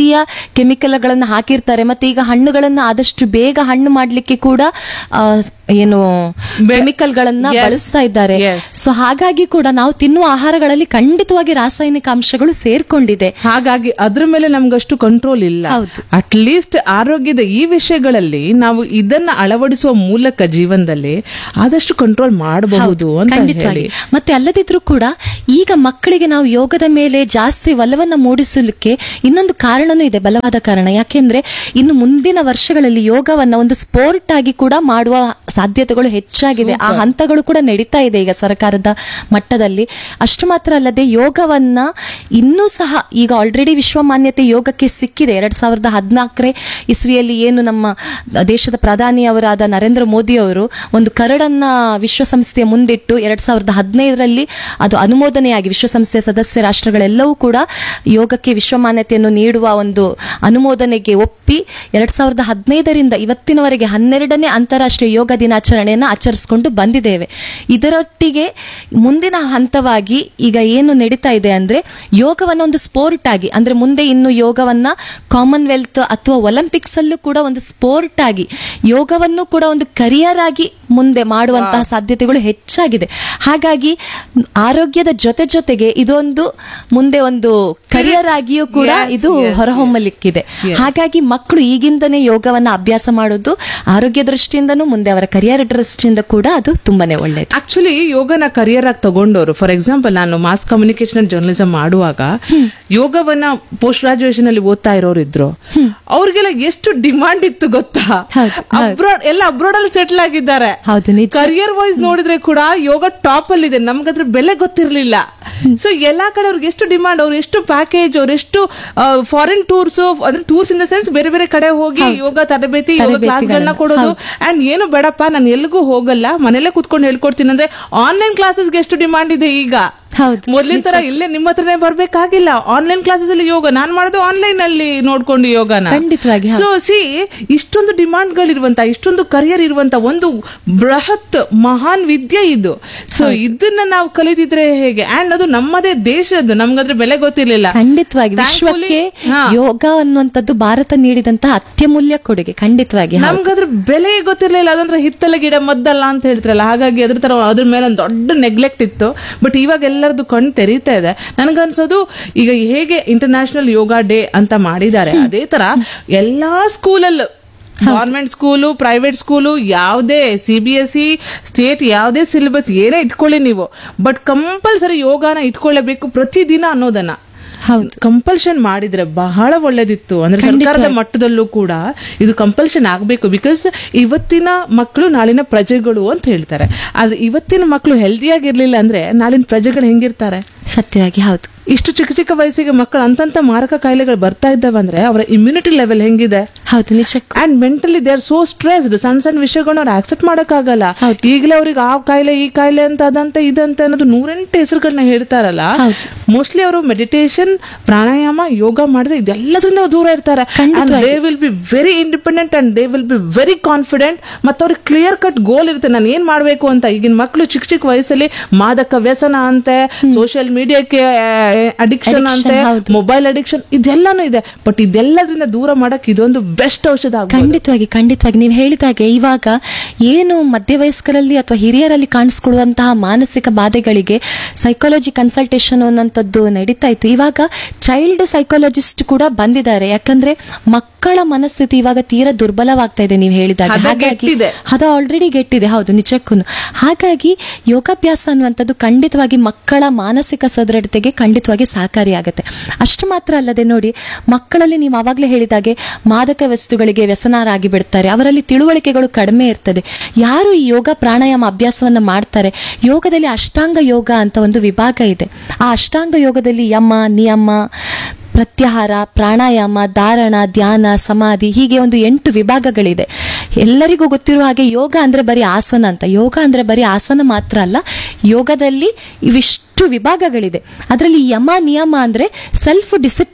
Speaker 2: ಕೆಮಿಕಲ್ಗಳನ್ನ ಹಾಕಿರ್ತಾರೆ ಮತ್ತೆ ಈಗ ಹಣ್ಣುಗಳನ್ನ ಆದಷ್ಟು ಬೇಗ ಹಣ್ಣು ಮಾಡ್ಲಿಕ್ಕೆ ಕೂಡ ಆ, ಏನು
Speaker 1: ಬೆ-
Speaker 2: ಕೆಮಿಕಲ್ಗಳನ್ನ
Speaker 1: Yes.
Speaker 2: ಬಳಸ್ತಾ ಇದ್ದಾರೆ
Speaker 1: Yes.
Speaker 2: ಸೊ ಹಾಗಾಗಿ ಕೂಡ ನಾವು ತಿನ್ನುವ ಆಹಾರಗಳಲ್ಲಿ ಖಂಡಿತವಾಗಿ ರಾಸಾಯನಿಕ ಅಂಶಗಳು ಸೇರ್ಕೊಂಡಿದೆ
Speaker 1: ಹಾಗಾಗಿ ಅದ್ರ ಮೇಲೆ ನಮ್ಗಷ್ಟು ಕಂಟ್ರೋಲ್ ಇಲ್ಲ
Speaker 2: ಹೌದು.
Speaker 1: ಅಟ್ ಲೀಸ್ಟ್ ಆರೋಗ್ಯದ ಈ ವಿಷಯಗಳಲ್ಲಿ ನಾವು ಇದನ್ನ ಅಳವಡಿಸುವ ಮೂಲಕ ಜೀವನದಲ್ಲಿ ಆದಷ್ಟು ಕಂಟ್ರೋಲ್ ಮಾಡಬಹುದು ಅಂತ
Speaker 2: ಖಂಡಿತವಾಗಿ
Speaker 1: ಹೇಳಿ
Speaker 2: ಮತ್ತೆ ಅಲ್ಲದಿದ್ರೂ ಕೂಡ ಈಗ ಮಕ್ಕಳಿಗೆ ನಾವು ಯೋಗದ ಮೇಲೆ ಜಾಸ್ತಿ ಒಲವನ್ನ ಮೂಡಿಸಲಿಕ್ಕೆ ಇನ್ನೊಂದು ಕಾರಣನೂ ಇದೆ ಬಲವಾದ ಕಾರಣ ಯಾಕೆಂದ್ರೆ ಇನ್ನು ಮುಂದಿನ ವರ್ಷಗಳಲ್ಲಿ ಯೋಗವನ್ನ ಒಂದು ಸ್ಪೋರ್ಟ್ ಆಗಿ ಕೂಡ ಮಾಡುವ ಸಾಧ್ಯತೆಗಳು ಹೆಚ್ಚಾಗಿದೆ ಆ ಹಂತಗಳು ಕೂಡ ನಡೀತಾ ಇದೆ ಈಗ ಸರ್ಕಾರದ ಮಟ್ಟದಲ್ಲಿ ಅಷ್ಟು ಮಾತ್ರ ಅಲ್ಲದೆ ಯೋಗವನ್ನ ಇನ್ನೂ ಸಹ ಈಗ ಆಲ್ರೆಡಿ ವಿಶ್ವ ಮಾನ್ಯತೆ ಯೋಗಕ್ಕೆ ಸಿಕ್ಕಿದೆ ಎರಡ್ ಸಾವಿರದ ಹದಿನಾಲ್ಕರೇ ಇಸ್ವಿಯಲ್ಲಿ ಏನು ನಮ್ಮ ದೇಶದ ಪ್ರಧಾನಿಯವರಾದ ನರೇಂದ್ರ ಮೋದಿ ಅವರು ಒಂದು ಕರಡನ್ನ ವಿಶ್ವಸಂಸ್ಥೆಯ ಮುಂದಿಟ್ಟು ಎರಡ್ ಸಾವಿರದ ಹದಿನೈದರಲ್ಲಿ ಅದು ಅನುಮೋದನೆಯಾಗಿ ವಿಶ್ವಸಂಸ್ಥೆಯ ಸದಸ್ಯ ರಾಷ್ಟ್ರಗಳೆಲ್ಲವೂ ಕೂಡ ಯೋಗಕ್ಕೆ ವಿಶ್ವ ಮಾನ್ಯತೆಯನ್ನು ನೀಡುವ ಒಂದು ಅನುಮೋದನೆಗೆ ಒಪ್ಪಿ ಎರಡ್ ಸಾವಿರದ ಹದಿನೈದರಿಂದ ಇವತ್ತಿನವರೆಗೆ ಹನ್ನೆರಡನೇ ಅಂತಾರಾಷ್ಟ್ರೀಯ ಯೋಗ ದಿನಾಚರಣೆಯನ್ನು ಆಚರಿಸಿಕೊಂಡು ಬಂದಿದ್ದೇವೆ ಇದರೊಟ್ಟಿಗೆ ಮುಂದಿನ ಹಂತವಾಗಿ ಈಗ ಏನು ನಡೀತಾ ಇದೆ ಅಂದ್ರೆ ಯೋಗವನ್ನ ಒಂದು ಸ್ಪೋರ್ಟ್ ಆಗಿ ಅಂದ್ರೆ ಮುಂದೆ ಇನ್ನು ಯೋಗವನ್ನ ಕಾಮನ್ವೆಲ್ತ್ ಅಥವಾ ಒಲಿಂಪಿಕ್ಸ್ ಅಲ್ಲೂ ಕೂಡ ಒಂದು ಸ್ಪೋರ್ಟ್ ಆಗಿ ಯೋಗವನ್ನು ಕೂಡ ಒಂದು ಕರಿಯರ್ ಆಗಿ ಮುಂದೆ ಮಾಡುವಂತಹ ಸಾಧ್ಯತೆಗಳು ಹೆಚ್ಚಾಗಿದೆ ಹಾಗಾಗಿ ಆರೋಗ್ಯದ ಜೊತೆ ಜೊತೆಗೆ ಇದೊಂದು ಮುಂದೆ ಒಂದು ಕರಿಯರ್ ಆಗಿಯೂ ಕೂಡ
Speaker 1: Yes,
Speaker 2: ಇದು
Speaker 1: yes,
Speaker 2: ಹೊರಹೊಮ್ಮಲಿಕ್ಕಿದೆ
Speaker 1: Yes.
Speaker 2: ಹಾಗಾಗಿ ಮಕ್ಕಳು ಈಗಿಂದನೇ ಯೋಗವನ್ನ ಅಭ್ಯಾಸ ಮಾಡೋದು ಆರೋಗ್ಯ ದೃಷ್ಟಿಯಿಂದನೂ ಮುಂದೆ ಅವರ ಕರಿಯರ್ ದೃಷ್ಟಿಯಿಂದ ಕೂಡ ಅದು ತುಂಬಾನೇ ಒಳ್ಳೆಯದು
Speaker 1: ಆಕ್ಚುಲಿ ಯೋಗನ ಕರಿಯರ್ ಆಗಿ ತಗೊಂಡವರು ಫಾರ್ ಎಕ್ಸಾಂಪಲ್ ನಾನು ಮಾಸ್ ಕಮ್ಯುನಿಕೇಶನ್ ಅಂಡ್ ಜರ್ನಲಿಸಂ ಮಾಡುವಾಗ ಯೋಗವನ್ನ ಪೋಸ್ಟ್ ಗ್ರಾಜುಯೇಷನ್ ಅಲ್ಲಿ ಓದ್ತಾ ಇರೋರು ಇದ್ರು ಅವ್ರಿಗೆಲ್ಲ ಎಷ್ಟು ಡಿಮಾಂಡ್ ಇತ್ತು ಗೊತ್ತಾ
Speaker 2: ಹೌದು, ಹೌದು.
Speaker 1: ಅಬ್ರಾಡ್ ಎಲ್ಲ ಅಬ್ರಾಡ್ ಅಲ್ಲಿ ಸೆಟ್ಲ್ ಆಗಿದ್ದಾರೆ
Speaker 2: ಹೌದು ನಿಜ
Speaker 1: ಕರಿಯರ್ ವೈಸ್ ನೋಡಿದ್ರೆ ಕೂಡ ಯೋಗ ಟಾಪ್ ಅಲ್ಲಿ ಇದೆ ನಮ್ಗದ್ರ ಬೆಲೆ ಗೊತ್ತಿರ್ಲಿಲ್ಲ ಸೊ ಎಲ್ಲಾ ಕಡೆ ಅವ್ರಿಗೆ ಎಷ್ಟು ಡಿಮಾಂಡ್ ಅವ್ರು ಎಷ್ಟು ಪ್ಯಾಕೇಜ್ ಅವ್ರು ಎಷ್ಟು ಫಾರಿನ್ ಟೂರ್ಸ್ ಅಂದ್ರೆ ಟೂರ್ಸ್ ಇನ್ ದ ಸೆನ್ಸ್ ಬೇರೆ ಬೇರೆ ಕಡೆ ಹೋಗಿ ಯೋಗ ತರಬೇತಿ ಯೋಗ
Speaker 2: ತರಬೇತಿಗಳನ್ನ.
Speaker 1: ಕ್ಲಾಸ್ಗಳನ್ನ ಕೊಡೋದು ಅಂಡ್ ಏನು ಬೇಡಪ್ಪ ನಾನು ಎಲ್ಲಿಗೂ ಹೋಗಲ್ಲ ಮನೇಲೆ ಕುತ್ಕೊಂಡು ಹೇಳ್ಕೊಡ್ತೀನಿ ಅಂದ್ರೆ ಆನ್ಲೈನ್ ಕ್ಲಾಸಸ್ಗೆ ಎಷ್ಟು ಡಿಮಾಂಡ್ ಇದೆ ಈಗ
Speaker 2: ಹೌದು
Speaker 1: ಮೊದ್ಲಿನ ತರ ಇಲ್ಲೇ ನಿಮ್ಮ ಹತ್ರನೇ ಬರ್ಬೇಕಾಗಿಲ್ಲ ಆನ್ಲೈನ್ ಕ್ಲಾಸಸ್ ಅಲ್ಲಿ ಯೋಗ ನಾನ್ ಮಾಡೋದು ಆನ್ಲೈನ್ ಅಲ್ಲಿ ನೋಡ್ಕೊಂಡು ಯೋಗನ
Speaker 2: ಖಂಡಿತವಾಗಿ,
Speaker 1: ಸೊ ಸಿ ಇಷ್ಟೊಂದು ಡಿಮಾಂಡ್ ಗಳಿರುವಂತ ಇಷ್ಟೊಂದು ಕರಿಯರ್ ಇರುವಂತ ಒಂದು ಬೃಹತ್ ಮಹಾನ್ ವಿದ್ಯೆ ಇದು ಸೊ ಇದನ್ನ ನಾವು ಕಲಿತಿದ್ರೆ ಹೇಗೆ ಅಂಡ್ ಅದು ನಮ್ಮದೇ ದೇಶದ್ದು ನಮ್ಗದ್ರ ಬೆಲೆ ಗೊತ್ತಿರ್ಲಿಲ್ಲ
Speaker 2: ಖಂಡಿತವಾಗಿ
Speaker 1: Thankfully,
Speaker 2: ವಿಶ್ವಕ್ಕೆ
Speaker 1: ಹಾ.
Speaker 2: ಯೋಗ ಅನ್ನುವಂಥದ್ದು ಭಾರತ ನೀಡಿದಂತಹ ಅತ್ಯಮೂಲ್ಯ ಕೊಡುಗೆ ಖಂಡಿತವಾಗಿ ಹೌದು.
Speaker 1: ನಮ್ಗದ್ರ ಬೆಲೆ ಗೊತ್ತಿರ್ಲಿಲ್ಲ ಅದಂದ್ರೆ ಹಿತ್ತಲ ಗಿಡ ಮದ್ದಲ್ಲ ಅಂತ ಹೇಳ್ತಾರಲ್ಲ ಹಾಗಾಗಿ ಅದ್ರ ತರ ಅದ್ರ ಮೇಲೆ ಒಂದು ದೊಡ್ಡ ನೆಗ್ಲೆಕ್ಟ್ ಇತ್ತು ಬಟ್ ಇವಾಗ ಎಲ್ಲರದು ಕಣ್ಣು ತೆರೀತಾ ಇದೆ ನನಗನ್ಸೋದು ಈಗ ಹೇಗೆ ಇಂಟರ್ನ್ಯಾಷನಲ್ ಯೋಗ ಡೇ ಅಂತ ಮಾಡಿದ್ದಾರೆ ಅದೇ ತರ ಎಲ್ಲಾ ಸ್ಕೂಲಲ್ಲೂ ಗವರ್ಮೆಂಟ್ ಸ್ಕೂಲು ಪ್ರೈವೇಟ್ ಸ್ಕೂಲು ಯಾವುದೇ C B S C state ಯಾವುದೇ ಸಿಲೆಬಸ್ ಏನೇ ಇಟ್ಕೊಳ್ಳಿ ನೀವು ಬಟ್ ಕಂಪಲ್ಸರಿ ಯೋಗಾನ ಇಟ್ಕೊಳ್ಳೇಬೇಕು ಪ್ರತಿದಿನ ಅನ್ನೋದನ್ನ
Speaker 2: ಹೌದು
Speaker 1: ಕಂಪಲ್ಷನ್ ಮಾಡಿದ್ರೆ ಬಹಳ ಒಳ್ಳೇದಿತ್ತು ಅಂದ್ರೆ ಸರ್ಕಾರದ ಮಟ್ಟದಲ್ಲೂ ಕೂಡ ಇದು ಕಂಪಲ್ಷನ್ ಆಗ್ಬೇಕು ಬಿಕಾಸ್ ಇವತ್ತಿನ ಮಕ್ಕಳು ನಾಳಿನ ಪ್ರಜೆಗಳು ಅಂತ ಹೇಳ್ತಾರೆ ಆದ್ರೆ ಇವತ್ತಿನ ಮಕ್ಕಳು ಹೆಲ್ದಿಯಾಗಿರ್ಲಿಲ್ಲ ಅಂದ್ರೆ ನಾಳಿನ ಪ್ರಜೆಗಳು ಹೆಂಗಿರ್ತಾರೆ
Speaker 2: ಸತ್ಯವಾಗಿ ಹೌದು
Speaker 1: ಇಷ್ಟು ಚಿಕ್ಕ ಚಿಕ್ಕ ವಯಸ್ಸಿಗೆ ಮಕ್ಕಳು ಅಂತಂತ ಮಾರಕ ಕಾಯಿಲೆಗಳು ಬರ್ತಾ ಇದ್ದಾವಂದ್ರೆ ಅವರ ಇಮ್ಯುನಿಟಿ ಲೆವೆಲ್ ಹೆಂಗಿದೆ
Speaker 2: ಹೌದು ನಿಜಕ್ಕೂ
Speaker 1: and mentally they are so stressed ಸಣ್ಣ ಸಣ್ಣ ವಿಷಯಗಳನ್ನ ಅವ್ರು ಆಕ್ಸೆಪ್ಟ್ ಮಾಡಕ್ಕಾಗಲ್ಲ ಈಗಲೇ ಅವ್ರಿಗೆ ಆ ಕಾಯಿಲೆ ಈ ಕಾಯಿಲೆ ಅಂತ ಅದಂತ ಇದಂತ ಅನ್ನೋದು ನೂರೆಂಟು ಹೆಸರುಗಳನ್ನ ಹೇಳ್ತಾರಲ್ಲ
Speaker 2: ಹೌದು.
Speaker 1: ಮೋಸ್ಟ್ಲಿ ಅವರು ಮೆಡಿಟೇಷನ್ ಪ್ರಾಣಾಯಾಮ ಯೋಗ ಮಾಡಿದ್ರೆ ಇದೆಲ್ಲದ್ರಿಂದ ದೂರ ಇರ್ತಾರೆ
Speaker 2: ಖಂಡಿತವಾಗಿ.
Speaker 1: They will be very independent and they will be very confident ಮತ್ತೆ ಅವ್ರಿಗೆ ಕ್ಲಿಯರ್ ಕಟ್ ಗೋಲ್ ಇರುತ್ತೆ ನಾನು ಏನ್ ಮಾಡ್ಬೇಕು ಅಂತ ಈಗಿನ ಮಕ್ಕಳು ಚಿಕ್ಕ ಚಿಕ್ಕ ವಯಸ್ಸಲ್ಲಿ ಮಾದಕ ವ್ಯಸನ ಅಂತೆ ಸೋಷಿಯಲ್ ಮೀಡಿಯಾಕ್ಕೆ ಅಡಿಕ್ಷನ್
Speaker 2: Addiction,
Speaker 1: ಅಂತೆ
Speaker 2: ಹೌದು.
Speaker 1: ಮೊಬೈಲ್ ಅಡಿಕ್ಷನ್ ಇದೆಲ್ಲಾನು ಇದೆ ಬಟ್ ಇದೆಲ್ಲದ್ರಿಂದ ದೂರ ಮಾಡಕ್ ಇದೊಂದು ಬೆಸ್ಟ್ ಔಷಧ ಆಗ್ಬೋದು
Speaker 2: ಖಂಡಿತವಾಗಿ ಖಂಡಿತವಾಗಿ ನೀವು ಹೇಳಿದಾಗೆ ಇವಾಗ ಏನು ಮಧ್ಯವಯಸ್ಕರಲ್ಲಿ ಅಥವಾ ಹಿರಿಯರಲ್ಲಿ ಕಾಣಿಸ್ಕೊಳ್ಳುವಂತಹ ಮಾನಸಿಕ ಬಾಧೆಗಳಿಗೆ ಸೈಕಾಲಜಿ ಕನ್ಸಲ್ಟೇಷನ್ ಅನ್ನೋಂಥದ್ದು ನಡೀತಾ ಇತ್ತು ಇವಾಗ ಚೈಲ್ಡ್ ಸೈಕಾಲಜಿಸ್ಟ್ ಕೂಡ ಬಂದಿದ್ದಾರೆ ಯಾಕಂದ್ರೆ ಮಕ್ಕಳ ಮನಸ್ಥಿತಿ ಇವಾಗ ತೀರಾ ದುರ್ಬಲವಾಗ್ತಾ ಇದೆ ನೀವು ಹೇಳಿದಾಗ
Speaker 1: ಹದಗೆಟ್ಟಿದೆ.
Speaker 2: ಅದು ಆಲ್ರೆಡಿ ಗೆಟ್ಟಿದೆ ಹೌದು ನಿಜಕ್ಕೂ ಹಾಗಾಗಿ ಯೋಗಾಭ್ಯಾಸ ಅನ್ನುವಂಥದ್ದು ಖಂಡಿತವಾಗಿ ಮಕ್ಕಳ ಮಾನಸಿಕ ಸದೃಢತೆಗೆ ಖಂಡಿತವಾಗಿ ಸಹಕಾರಿಯಾಗುತ್ತೆ ಅಷ್ಟು ಮಾತ್ರ ಅಲ್ಲದೆ ನೋಡಿ ಮಕ್ಕಳಲ್ಲಿ ನೀವು ಆವಾಗಲೇ ಹೇಳಿದಾಗೆ ಮಾದಕ ವಸ್ತುಗಳಿಗೆ ವ್ಯಸನರಾಗಿ ಬಿಡ್ತಾರೆ ಅವರಲ್ಲಿ ತಿಳುವಳಿಕೆಗಳು ಕಡಿಮೆ ಇರ್ತದೆ ಯಾರು ಈ ಯೋಗ ಪ್ರಾಣಾಯಾಮ ಅಭ್ಯಾಸವನ್ನ ಮಾಡ್ತಾರೆ ಯೋಗದಲ್ಲಿ ಅಷ್ಟಾಂಗ ಯೋಗ ಅಂತ ಒಂದು ವಿಭಾಗ ಇದೆ ಆ ಅಷ್ಟಾಂಗ ಯೋಗದಲ್ಲಿ ಯಮ ನಿಯಮ ಪ್ರತ್ಯಾಹಾರ ಪ್ರಾಣಾಯಾಮ ಧಾರಣ ಧ್ಯಾನ ಸಮಾಧಿ ಹೀಗೆ ಒಂದು ಎಂಟು ವಿಭಾಗಗಳಿದೆ ಎಲ್ಲರಿಗೂ ಗೊತ್ತಿರುವ ಹಾಗೆ ಯೋಗ ಅಂದ್ರೆ ಬರೀ ಆಸನ ಅಂತ ಯೋಗ ಅಂದ್ರೆ ಬರೀ ಆಸನ ಮಾತ್ರ ಅಲ್ಲ ಯೋಗದಲ್ಲಿ ಇವಿಷ್ಟು ವಿಭಾಗಗಳಿದೆ ಅದರಲ್ಲಿ ಯಮ ನಿಯಮ ಅಂದ್ರೆ ಸೆಲ್ಫ್ ಡಿಸಿಪ್ಲಿನ್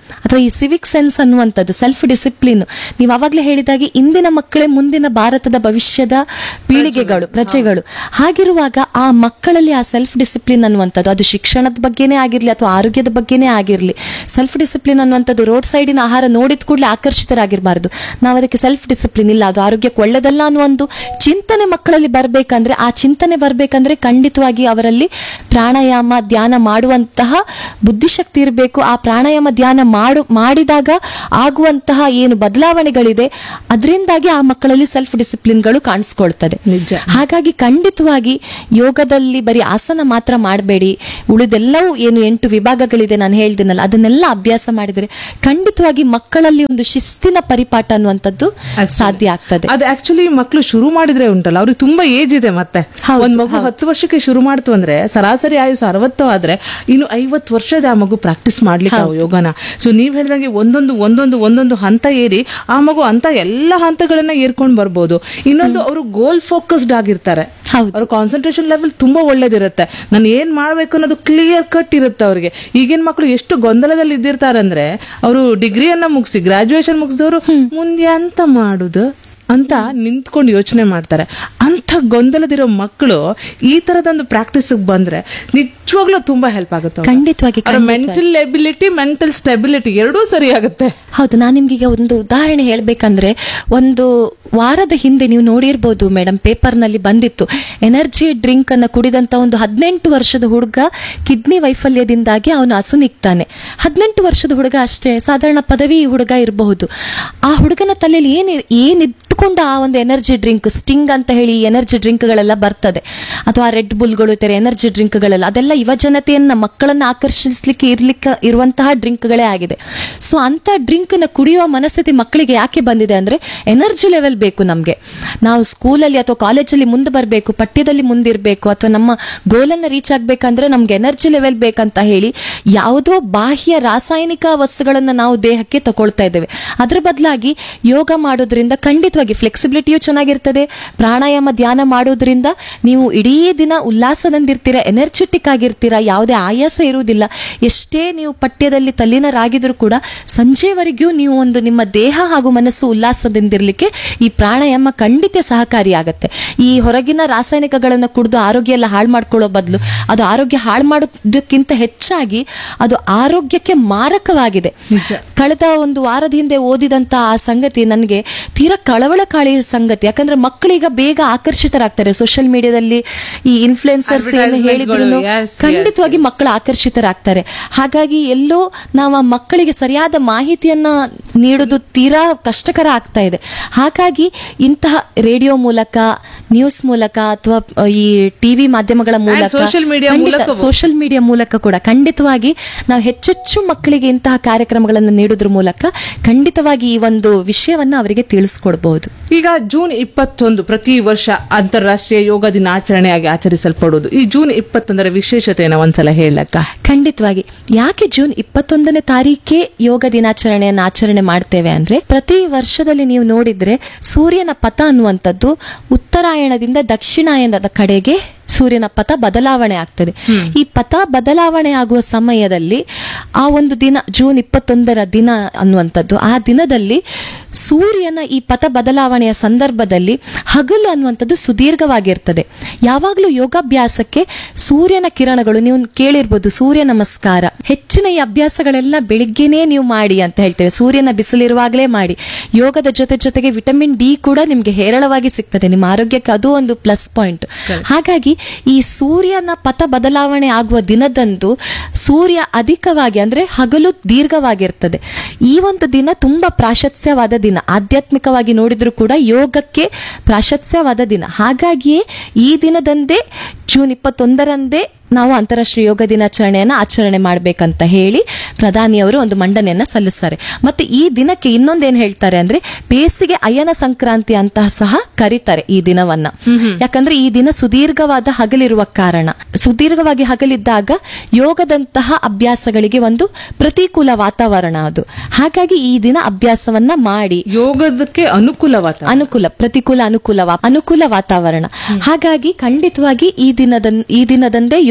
Speaker 2: ಅಥವಾ ಈ ಸಿವಿಕ್ ಸೆನ್ಸ್ ಅನ್ನುವಂಥದ್ದು ಸೆಲ್ಫ್ ಡಿಸಿಪ್ಲಿನ್ ನೀವು ಅವಾಗಲೇ ಹೇಳಿದಾಗೆ ಇಂದಿನ ಮಕ್ಕಳೇ ಮುಂದಿನ ಭಾರತದ ಭವಿಷ್ಯದ ಪೀಳಿಗೆಗಳು ಪ್ರಜೆಗಳು ಹಾಗಿರುವಾಗ ಆ ಮಕ್ಕಳಲ್ಲಿ ಆ ಸೆಲ್ಫ್ ಡಿಸಿಪ್ಲಿನ್ ಅನ್ನುವಂಥದ್ದು ಅದು ಶಿಕ್ಷಣದ ಬಗ್ಗೆನೇ ಆಗಿರ್ಲಿ ಅಥವಾ ಆರೋಗ್ಯದ ಬಗ್ಗೆನೇ ಆಗಿರ್ಲಿ ಸೆಲ್ಫ್ ಡಿಸಿಪ್ಲಿನ್ ಅನ್ನುವಂಥದ್ದು ರೋಡ್ ಸೈಡಿನ ಆಹಾರ ನೋಡಿದ ಕೂಡಲೇ ಆಕರ್ಷಿತರಾಗಿರಬಾರದು ನಾವು ಅದಕ್ಕೆ ಸೆಲ್ಫ್ ಡಿಸಿಪ್ಲಿನ್ ಇಲ್ಲ ಅದು ಆರೋಗ್ಯಕ್ಕೆ ಒಳ್ಳೆದಲ್ಲ ಅನ್ನೋ ಒಂದು ಚಿಂತನೆ ಮಕ್ಕಳಲ್ಲಿ ಬರಬೇಕಂದ್ರೆ ಆ ಚಿಂತನೆ ಬರಬೇಕಂದ್ರೆ ಖಂಡಿತವಾಗಿ ಅವರಲ್ಲಿ ಪ್ರಾಣಾಯಾಮ ಧ್ಯಾನ ಮಾಡುವಂತಹ ಬುದ್ಧಿಶಕ್ತಿ ಇರಬೇಕು ಆ ಪ್ರಾಣಾಯಾಮ ಧ್ಯಾನ ಮಾಡು ಮಾಡಿದಾಗ ಆಗುವಂತಹ ಏನು ಬದಲಾವಣೆಗಳಿದೆ ಅದರಿಂದಾಗಿ ಆ ಮಕ್ಕಳಲ್ಲಿ ಸೆಲ್ಫ್ ಡಿಸಿಪ್ಲಿನ್ಗಳು ಕಾಣಿಸ್ಕೊಳ್ತದೆ
Speaker 1: ನಿಜ.
Speaker 2: ಹಾಗಾಗಿ ಖಂಡಿತವಾಗಿ ಯೋಗದಲ್ಲಿ ಬರೀ ಆಸನ ಮಾತ್ರ ಮಾಡಬೇಡಿ ಉಳಿದೆಲ್ಲವೂ ಏನು ಎಂಟು ವಿಭಾಗಗಳಿದೆ ನಾನು ಹೇಳ್ತೀನಲ್ಲ ಅದನ್ನೆಲ್ಲ ಅಭ್ಯಾಸ ಮಾಡಿದರೆ ಖಂಡಿತವಾಗಿ ಮಕ್ಕಳಲ್ಲಿ ಒಂದು ಶಿಸ್ತಿನ ಪರಿಪಾಠ ಅನ್ನುವಂಥದ್ದು ಸಾಧ್ಯ ಆಗ್ತದೆ
Speaker 1: ಅದು ಆಕ್ಚುಲಿ ಮಕ್ಕಳು ಶುರು ಮಾಡಿದ್ರೆ ಉಂಟಲ್ಲ ಅವ್ರಿಗೆ ತುಂಬಾ ಏಜ್ ಇದೆ ಮತ್ತೆ
Speaker 2: ಹೌದು,
Speaker 1: ಒಂದ್ ಮಗು ಹತ್ತು ವರ್ಷಕ್ಕೆ ಶುರು ಮಾಡ್ತು ಅಂದ್ರೆ ಸರಾಸರಿ ಆಯುಸ್ ಅರವತ್ತು ಆದ್ರೆ ಇನ್ನು ಐವತ್ತು ವರ್ಷದ ಆ ಮಗು ಪ್ರಾಕ್ಟೀಸ್ ಮಾಡ್ಲಿಕ್ಕೆ ಆ ಯೋಗನ ಸೊ ನೀವ್ ಹೇಳ್ದಂಗೆ ಒಂದೊಂದು ಒಂದೊಂದು ಒಂದೊಂದು ಹಂತ ಏರಿ ಆ ಮಗು ಅಂತ ಎಲ್ಲ ಹಂತಗಳನ್ನ ಏರ್ಕೊಂಡ್ ಬರ್ಬೋದು ಇನ್ನೊಂದು ಅವರು ಗೋಲ್ ಫೋಕಸ್ಡ್ ಆಗಿರ್ತಾರೆ
Speaker 2: ಹೌದು.
Speaker 1: ಅವ್ರ ಕಾನ್ಸಂಟ್ರೇಷನ್ ಲೆವೆಲ್ ತುಂಬಾ ಒಳ್ಳೇದಿರುತ್ತೆ ನಾನು ಏನ್ ಮಾಡ್ಬೇಕು ಅನ್ನೋದು ಕ್ಲಿಯರ್ ಕಟ್ ಇರುತ್ತೆ ಅವ್ರಿಗೆ ಈಗಿನ ಮಕ್ಕಳು ಎಷ್ಟು ಗೊಂದಲದಲ್ಲಿ ಇದ್ದಿರ್ತಾರಂದ್ರೆ ಅವರು ಡಿಗ್ರಿಯನ್ನ ಮುಗಿಸಿ ಗ್ರಾಜುಯೇಷನ್ ಮುಗಿಸಿದವರು ಮುಂದೆ ಅಂತ ಮಾಡುದು ಅಂತ ನಿಂತ್ಕೊಂಡು ಯೋಚನೆ ಮಾಡ್ತಾರೆ ಅಂತ ಗೊಂದಲದಿರೋ ಮಕ್ಕಳು ಈ ತರದೊಂದು ಪ್ರಾಕ್ಟೀಸ್ ಬಂದ್ರೆ ನಿಜವಾಗ್ಲೂ ತುಂಬಾ ಹೆಲ್ಪ್ ಆಗುತ್ತೆ ಅವ್ರಿಗೆ.
Speaker 2: ಖಂಡಿತವಾಗಿ,
Speaker 1: ಅವ್ರ
Speaker 2: ಖಂಡಿತವಾಗಿ.
Speaker 1: ಮೆಂಟಲ್ ಎಬಿಲಿಟಿ ಮೆಂಟಲ್ ಸ್ಟೆಬಿಲಿಟಿ ಎರಡೂ ಸರಿ ಆಗುತ್ತೆ
Speaker 2: ಹೌದು ನಾನು ನಿಮ್ಗೆ ಈಗ ಒಂದು ಉದಾಹರಣೆ ಹೇಳ್ಬೇಕಂದ್ರೆ ಒಂದು ವಾರದ ಹಿಂದೆ ನೀವು ನೋಡಿರ್ಬೋದು ಮೇಡಮ್ ಪೇಪರ್ನಲ್ಲಿ ಬಂದಿತ್ತು ಎನರ್ಜಿ ಡ್ರಿಂಕ್ ಅನ್ನ ಕುಡಿದಂತ ಒಂದು ಹದಿನೆಂಟು ವರ್ಷದ ಹುಡುಗ ಕಿಡ್ನಿ ವೈಫಲ್ಯದಿಂದಾಗಿ ಅವನು ಅಸುನಿಗ್ತಾನೆ ಹದಿನೆಂಟು ವರ್ಷದ ಹುಡುಗ ಅಷ್ಟೇ ಸಾಧಾರಣ ಪದವಿ ಹುಡುಗ ಇರಬಹುದು ಆ ಹುಡುಗನ ತಲೆಯಲ್ಲಿ ಏನ್ ಏನ್ ಇಟ್ಕೊಂಡು ಆ ಒಂದು ಎನರ್ಜಿ ಡ್ರಿಂಕ್ ಸ್ಟಿಂಗ್ ಅಂತ ಹೇಳಿ ಎನರ್ಜಿ ಡ್ರಿಂಕ್ಗಳೆಲ್ಲ ಬರ್ತದೆ ಅಥವಾ ರೆಡ್ ಬುಲ್ಗಳು ಇತರ ಎನರ್ಜಿ ಡ್ರಿಂಕ್ಗಳೆಲ್ಲ ಅದೆಲ್ಲ ಯುವ ಜನತೆಯನ್ನ ಮಕ್ಕಳನ್ನ ಆಕರ್ಷಿಸ್ಲಿಕ್ಕೆ ಇರ್ಲಿಕ್ಕೆ ಇರುವಂತಹ ಡ್ರಿಂಕ್ಗಳೇ ಆಗಿದೆ ಸೊ ಅಂತ ಡ್ರಿಂಕ್ ನ ಕುಡಿಯುವ ಮನಸ್ಥಿತಿ ಮಕ್ಕಳಿಗೆ ಯಾಕೆ ಬಂದಿದೆ ಅಂದ್ರೆ ಎನರ್ಜಿ ಲೆವೆಲ್ ಬೇಕು ನಮ್ಗೆ ನಾವು ಸ್ಕೂಲಲ್ಲಿ ಅಥವಾ ಕಾಲೇಜಲ್ಲಿ ಮುಂದೆ ಬರಬೇಕು ಪಠ್ಯದಲ್ಲಿ ಮುಂದಿರಬೇಕು ಅಥವಾ ನಮ್ಮ ಗೋಲನ್ನ ರೀಚ್ ಆಗ್ಬೇಕಂದ್ರೆ ನಮ್ಗೆ ಎನರ್ಜಿ ಲೆವೆಲ್ ಬೇಕಂತ ಹೇಳಿ ಯಾವುದೋ ಬಾಹ್ಯ ರಾಸಾಯನಿಕ ವಸ್ತುಗಳನ್ನ ನಾವು ದೇಹಕ್ಕೆ ತಗೊಳ್ತಾ ಇದ್ದೇವೆ ಅದ್ರ ಬದಲಾಗಿ ಯೋಗ ಮಾಡೋದ್ರಿಂದ ಖಂಡಿತವಾಗಿ ಫ್ಲೆಕ್ಸಿಬಿಲಿಟಿಯು ಚೆನ್ನಾಗಿರ್ತದೆ ಪ್ರಾಣಾಯಾಮ ಧ್ಯಾನ ಮಾಡೋದ್ರಿಂದ ನೀವು ಇಡೀ ದಿನ ಉಲ್ಲಾಸದಿಂದಿರ್ತೀರಾ ಎನರ್ಜೆಟಿಕ್ ಆಗಿರ್ತೀರಾ ಯಾವುದೇ ಆಯಾಸ ಇರುವುದಿಲ್ಲ ಎಷ್ಟೇ ನೀವು ಪಠ್ಯದಲ್ಲಿ ತಲ್ಲೀನರಾಗಿದ್ರು ಕೂಡ ಸಂಜೆವರೆಗೂ ನೀವು ಒಂದು ನಿಮ್ಮ ದೇಹ ಹಾಗೂ ಮನಸ್ಸು ಉಲ್ಲಾಸದಿಂದಿರ್ಲಿಕ್ಕೆ ಈ ಪ್ರಾಣಾಯಾಮ ಖಂಡಿತ ಸಹಕಾರಿಯಾಗತ್ತೆ ಈ ಹೊರಗಿನ ರಾಸಾಯನಿಕಗಳನ್ನು ಕುಡಿದು ಆರೋಗ್ಯ ಎಲ್ಲ ಹಾಳು ಮಾಡ್ಕೊಳ್ಳೋ ಬದಲು ಅದು ಆರೋಗ್ಯ ಹಾಳು ಮಾಡೋದಕ್ಕಿಂತ ಹೆಚ್ಚಾಗಿ ಅದು ಆರೋಗ್ಯಕ್ಕೆ ಮಾರಕವಾಗಿದೆ
Speaker 1: ನಿಜ.
Speaker 2: ಕಳೆದ ಒಂದು ವಾರದ ಹಿಂದೆ ಓದಿದಂತ ಆ ಸಂಗತಿ ನನಗೆ ತೀರಾ ಕಳವಳಕಾಳಿ ಸಂಗತಿ ಯಾಕಂದ್ರೆ ಮಕ್ಕಳೀಗ ಬೇಗ ಆಕರ್ಷಿತರಾಗ್ತಾರೆ ಸೋಷಿಯಲ್ ಮೀಡಿಯಾದಲ್ಲಿ ಈ ಇನ್ಫ್ಲುಯೆನ್ಸರ್ಸ್ ಏನು
Speaker 1: Advertisementಗಳು,
Speaker 2: ಹೇಳಿದ್ರು
Speaker 1: yes, yes,
Speaker 2: ಖಂಡಿತವಾಗಿ ಮಕ್ಕಳು ಆಕರ್ಷಿತರಾಗ್ತಾರೆ ಹಾಗಾಗಿ ಎಲ್ಲೋ ನಾವು ಆ ಮಕ್ಕಳಿಗೆ ಸರಿಯಾದ ಮಾಹಿತಿಯನ್ನ ನೀಡುವುದು ತೀರಾ ಕಷ್ಟಕರ ಆಗ್ತಾ ಇದೆ ಹಾಗಾಗಿ ಇಂತಹ ರೇಡಿಯೋ ಮೂಲಕ ನ್ಯೂಸ್ ಮೂಲಕ ಅಥವಾ ಈ ಟಿವಿ ಮಾಧ್ಯಮಗಳ ಮೂಲಕ
Speaker 1: social media ಮೂಲಕವೂ.
Speaker 2: ಸೋಷಿಯಲ್ ಮೀಡಿಯಾ ಮೂಲಕ ಕೂಡ ಖಂಡಿತವಾಗಿ ನಾವು ಹೆಚ್ಚೆಚ್ಚು ಮಕ್ಕಳಿಗೆ ಇಂತಹ ಕಾರ್ಯಕ್ರಮಗಳನ್ನು ನೀಡೋದ್ರ ಮೂಲಕ ಖಂಡಿತವಾಗಿ ಈ ಒಂದು ವಿಷಯವನ್ನ ಅವರಿಗೆ ತಿಳಿಸ್ಕೊಡ್ಬಹುದು
Speaker 1: ಈಗ ಜೂನ್ ಇಪ್ಪತ್ತೊಂದು ಪ್ರತಿ ವರ್ಷ ಅಂತಾರಾಷ್ಟ್ರೀಯ ಯೋಗ ದಿನಾಚರಣೆಯಾಗಿ ಆಚರಿಸಲ್ಪಡುವುದು ಈ ಜೂನ್ ಇಪ್ಪತ್ತೊಂದರ ವಿಶೇಷತೆಯನ್ನು ಒಂದ್ಸಲ ಹೇಳಕ್ಕ
Speaker 2: ಖಂಡಿತವಾಗಿ ಯಾಕೆ ಜೂನ್ ಇಪ್ಪತ್ತೊಂದನೇ ತಾರೀಕೆ ಯೋಗ ದಿನಾಚರಣೆಯನ್ನು ಆಚರಣೆ ಮಾಡ್ತೇವೆ ಅಂದ್ರೆ ಪ್ರತಿ ವರ್ಷದಲ್ಲಿ ನೀವು ನೋಡಿದ್ರೆ ಸೂರ್ಯನ ಪಥ ಅನ್ನುವಂಥದ್ದು ಉತ್ತರಾಯಣದಿಂದ ದಕ್ಷಿಣಾಯನದ ಕಡೆಗೆ ಸೂರ್ಯನ ಪಥ ಬದಲಾವಣೆ ಆಗ್ತದೆ ಈ ಪಥ ಬದಲಾವಣೆ ಆಗುವ ಸಮಯದಲ್ಲಿ ಆ ಒಂದು ದಿನ ಜೂನ್ ಇಪ್ಪತ್ತೊಂದರ ದಿನ ಅನ್ನುವಂಥದ್ದು ಆ ದಿನದಲ್ಲಿ ಸೂರ್ಯನ ಈ ಪಥ ಬದಲಾವಣೆಯ ಸಂದರ್ಭದಲ್ಲಿ ಹಗಲು ಅನ್ನುವಂಥದ್ದು ಸುದೀರ್ಘವಾಗಿರ್ತದೆ ಯಾವಾಗಲೂ ಯೋಗಾಭ್ಯಾಸಕ್ಕೆ ಸೂರ್ಯನ ಕಿರಣಗಳು ನೀವು ಕೇಳಿರ್ಬೋದು ಸೂರ್ಯ ನಮಸ್ಕಾರ ಹೆಚ್ಚಿನ ಈ ಅಭ್ಯಾಸಗಳೆಲ್ಲ ಬೆಳಿಗ್ಗೆನೇ ನೀವು ಮಾಡಿ ಅಂತ ಹೇಳ್ತೇವೆ ಸೂರ್ಯನ ಬಿಸಿಲಿರುವಾಗಲೇ ಮಾಡಿ ಯೋಗದ ಜೊತೆ ಜೊತೆಗೆ ವಿಟಮಿನ್ ಡಿ ಕೂಡ ನಿಮ್ಗೆ ಹೇರಳವಾಗಿ ಸಿಗ್ತದೆ ನಿಮ್ಮ ಆರೋಗ್ಯಕ್ಕೆ ಅದು ಒಂದು ಪ್ಲಸ್ ಪಾಯಿಂಟ್ ಹಾಗಾಗಿ ಈ ಸೂರ್ಯನ ಪಥ ಬದಲಾವಣೆ ಆಗುವ ದಿನದಂದು ಸೂರ್ಯ ಅಧಿಕವಾಗಿ ಅಂದ್ರೆ ಹಗಲು ದೀರ್ಘವಾಗಿರ್ತದೆ ಈ ಒಂದು ದಿನ ತುಂಬಾ ಪ್ರಾಶಸ್ತ್ಯವಾದ ದಿನ ಆಧ್ಯಾತ್ಮಿಕವಾಗಿ ನೋಡಿದ್ರು ಕೂಡ ಯೋಗಕ್ಕೆ ಪ್ರಾಶಸ್ತ್ಯವಾದ ದಿನ ಹಾಗಾಗಿಯೇ ಈ ದಿನದಂದೇ ಜೂನ್ ಇಪ್ಪತ್ತೊಂದರಂದೇ ನಾವು ಅಂತಾರಾಷ್ಟ್ರೀಯ ಯೋಗ ದಿನಾಚರಣೆಯನ್ನ ಆಚರಣೆ ಮಾಡ್ಬೇಕಂತ ಹೇಳಿ ಪ್ರಧಾನಿಯವರು ಒಂದು ಮಂಡನೆಯನ್ನ ಸಲ್ಲಿಸ್ತಾರೆ ಮತ್ತೆ ಈ ದಿನಕ್ಕೆ ಇನ್ನೊಂದೇನ್ ಹೇಳ್ತಾರೆ ಅಂದ್ರೆ ಬೇಸಿಗೆ ಅಯನ ಸಂಕ್ರಾಂತಿ ಅಂತ ಸಹ ಕರೀತಾರೆ ಈ ದಿನವನ್ನ ಯಾಕಂದ್ರೆ ಈ ದಿನ ಸುದೀರ್ಘವಾದ ಹಗಲಿರುವ ಕಾರಣ ಸುದೀರ್ಘವಾಗಿ ಹಗಲಿದ್ದಾಗ ಯೋಗದಂತಹ ಅಭ್ಯಾಸಗಳಿಗೆ ಒಂದು ಪ್ರತಿಕೂಲ ವಾತಾವರಣ ಅದು ಹಾಗಾಗಿ ಈ ದಿನ ಅಭ್ಯಾಸವನ್ನ ಮಾಡಿ
Speaker 1: ಯೋಗದಕ್ಕೆ ಅನುಕೂಲವಾದ
Speaker 2: ಅನುಕೂಲ ಪ್ರತಿಕೂಲ ಅನುಕೂಲ ವಾ- ಅನುಕೂಲ ವಾತಾವರಣ ಹಾಗಾಗಿ ಖಂಡಿತವಾಗಿ ಈ ದಿನದ ಈ ದಿನದಂದೇ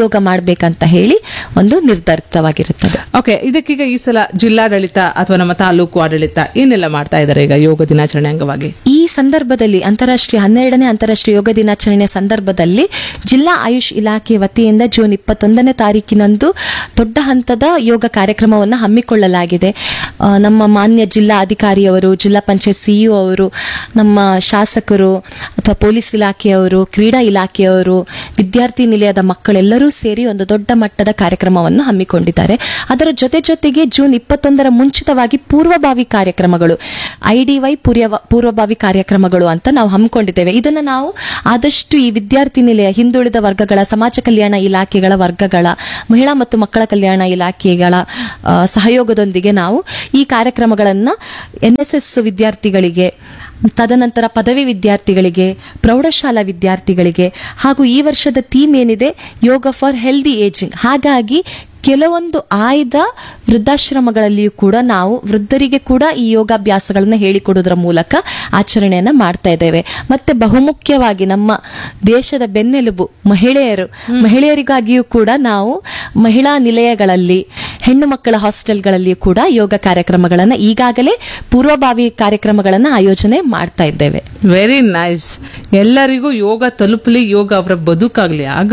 Speaker 2: ಯೋಗ ಮಾಡ್ಬೇಕಂತ ಹೇಳಿ ಒಂದು ನಿರ್ಧಾರಿತವಾಗಿರುತ್ತದೆ
Speaker 1: ಓಕೆ ಇದಕ್ಕೀಗ ಈ ಸಲ ಜಿಲ್ಲಾಡಳಿತ ಅಥವಾ ನಮ್ಮ ತಾಲೂಕು ಆಡಳಿತ ಏನೆಲ್ಲ ಮಾಡ್ತಾ ಇದ್ದಾರೆ ಈಗ ಯೋಗ ದಿನಾಚರಣೆ ಅಂಗವಾಗಿ
Speaker 2: ಈ ಸಂದರ್ಭದಲ್ಲಿ ಅಂತಾರಾಷ್ಟ್ರೀಯ ಹನ್ನೆರಡನೇ ಅಂತಾರಾಷ್ಟ್ರೀಯ ಯೋಗ ದಿನಾಚರಣೆ ಸಂದರ್ಭದಲ್ಲಿ ಜಿಲ್ಲಾ ಆಯುಷ್ ಇಲಾಖೆ ವತಿಯಿಂದ ಜೂನ್ ಇಪ್ಪತ್ತೊಂದನೇ ತಾರೀಕಿನಂದು ದೊಡ್ಡ ಹಂತದ ಯೋಗ ಕಾರ್ಯಕ್ರಮವನ್ನು ಹಮ್ಮಿಕೊಳ್ಳಲಾಗಿದೆ ಆ, ನಮ್ಮ ಮಾನ್ಯ ಜಿಲ್ಲಾ ಅಧಿಕಾರಿಯವರು ಜಿಲ್ಲಾ ಪಂಚಾಯತ್ ಸಿಇಒ ಅವರು ನಮ್ಮ ಶಾಸಕರು ಅಥವಾ ಪೊಲೀಸ್ ಇಲಾಖೆಯವರು ಕ್ರೀಡಾ ಇಲಾಖೆಯವರು ವಿದ್ಯಾರ್ಥಿ ನಿಲಯದ ಮಕ್ಕಳೆಲ್ಲರೂ ಸೇರಿ ಒಂದು ದೊಡ್ಡ ಮಟ್ಟದ ಕಾರ್ಯಕ್ರಮವನ್ನು ಹಮ್ಮಿಕೊಂಡಿದ್ದಾರೆ ಅದರ ಜೊತೆ ಜೊತೆಗೆ ಜೂನ್ ಇಪ್ಪತ್ತೊಂದರ ಮುಂಚಿತವಾಗಿ ಪೂರ್ವಭಾವಿ ಕಾರ್ಯಕ್ರಮಗಳು ಐಡಿವೈ ಪೂರ್ವಭಾವಿ ಕಾರ್ಯಕ್ರಮಗಳು ಅಂತ ನಾವು ಹಮ್ಮಿಕೊಂಡಿದ್ದೇವೆ ಇದನ್ನು ನಾವು ಆದಷ್ಟು ಈ ವಿದ್ಯಾರ್ಥಿ ನಿಲಯ ಹಿಂದುಳಿದ ವರ್ಗಗಳ ಸಮಾಜ ಕಲ್ಯಾಣ ಇಲಾಖೆಗಳ ವರ್ಗಗಳ ಮಹಿಳಾ ಮತ್ತು ಮಕ್ಕಳ ಕಲ್ಯಾಣ ಇಲಾಖೆಗಳ ಆ, ಸಹಯೋಗದೊಂದಿಗೆ ನಾವು ಈ ಕಾರ್ಯಕ್ರಮಗಳನ್ನು ಎನ್ಎಸ್ಎಸ್ ವಿದ್ಯಾರ್ಥಿಗಳಿಗೆ ತದನಂತರ ಪದವಿ ವಿದ್ಯಾರ್ಥಿಗಳಿಗೆ ಪ್ರೌಢಶಾಲಾ ವಿದ್ಯಾರ್ಥಿಗಳಿಗೆ ಹಾಗೂ ಈ ವರ್ಷದ ಥೀಮ್ ಏನಿದೆ ಯೋಗ ಫಾರ್ ಹೆಲ್ದಿ ಏಜಿಂಗ್ ಹಾಗಾಗಿ ಕೆಲವೊಂದು ಆಯ್ದ ವೃದ್ಧಾಶ್ರಮಗಳಲ್ಲಿಯೂ ಕೂಡ ನಾವು ವೃದ್ಧರಿಗೆ ಕೂಡ ಈ ಯೋಗಾಭ್ಯಾಸಗಳನ್ನು ಹೇಳಿಕೊಡೋದ್ರ ಮೂಲಕ ಆಚರಣೆಯನ್ನ ಮಾಡ್ತಾ ಇದ್ದೇವೆ ಮತ್ತೆ ಬಹುಮುಖ್ಯವಾಗಿ ನಮ್ಮ ದೇಶದ ಬೆನ್ನೆಲುಬು ಮಹಿಳೆಯರು ಮಹಿಳೆಯರಿಗಾಗಿಯೂ ಕೂಡ ನಾವು ಮಹಿಳಾ ನಿಲಯಗಳಲ್ಲಿ ಹೆಣ್ಣು ಮಕ್ಕಳ ಹಾಸ್ಟೆಲ್ಗಳಲ್ಲಿಯೂ ಕೂಡ ಯೋಗ ಕಾರ್ಯಕ್ರಮಗಳನ್ನು ಈಗಾಗಲೇ ಪೂರ್ವಭಾವಿ ಕಾರ್ಯಕ್ರಮಗಳನ್ನು ಆಯೋಜನೆ ಮಾಡ್ತಾ ಇದ್ದೇವೆ
Speaker 1: ವೆರಿ ನೈಸ್ ಎಲ್ಲರಿಗೂ ಯೋಗ ತಲುಪಲಿ ಯೋಗ ಅವರ ಬದುಕಾಗ್ಲಿ ಆಗ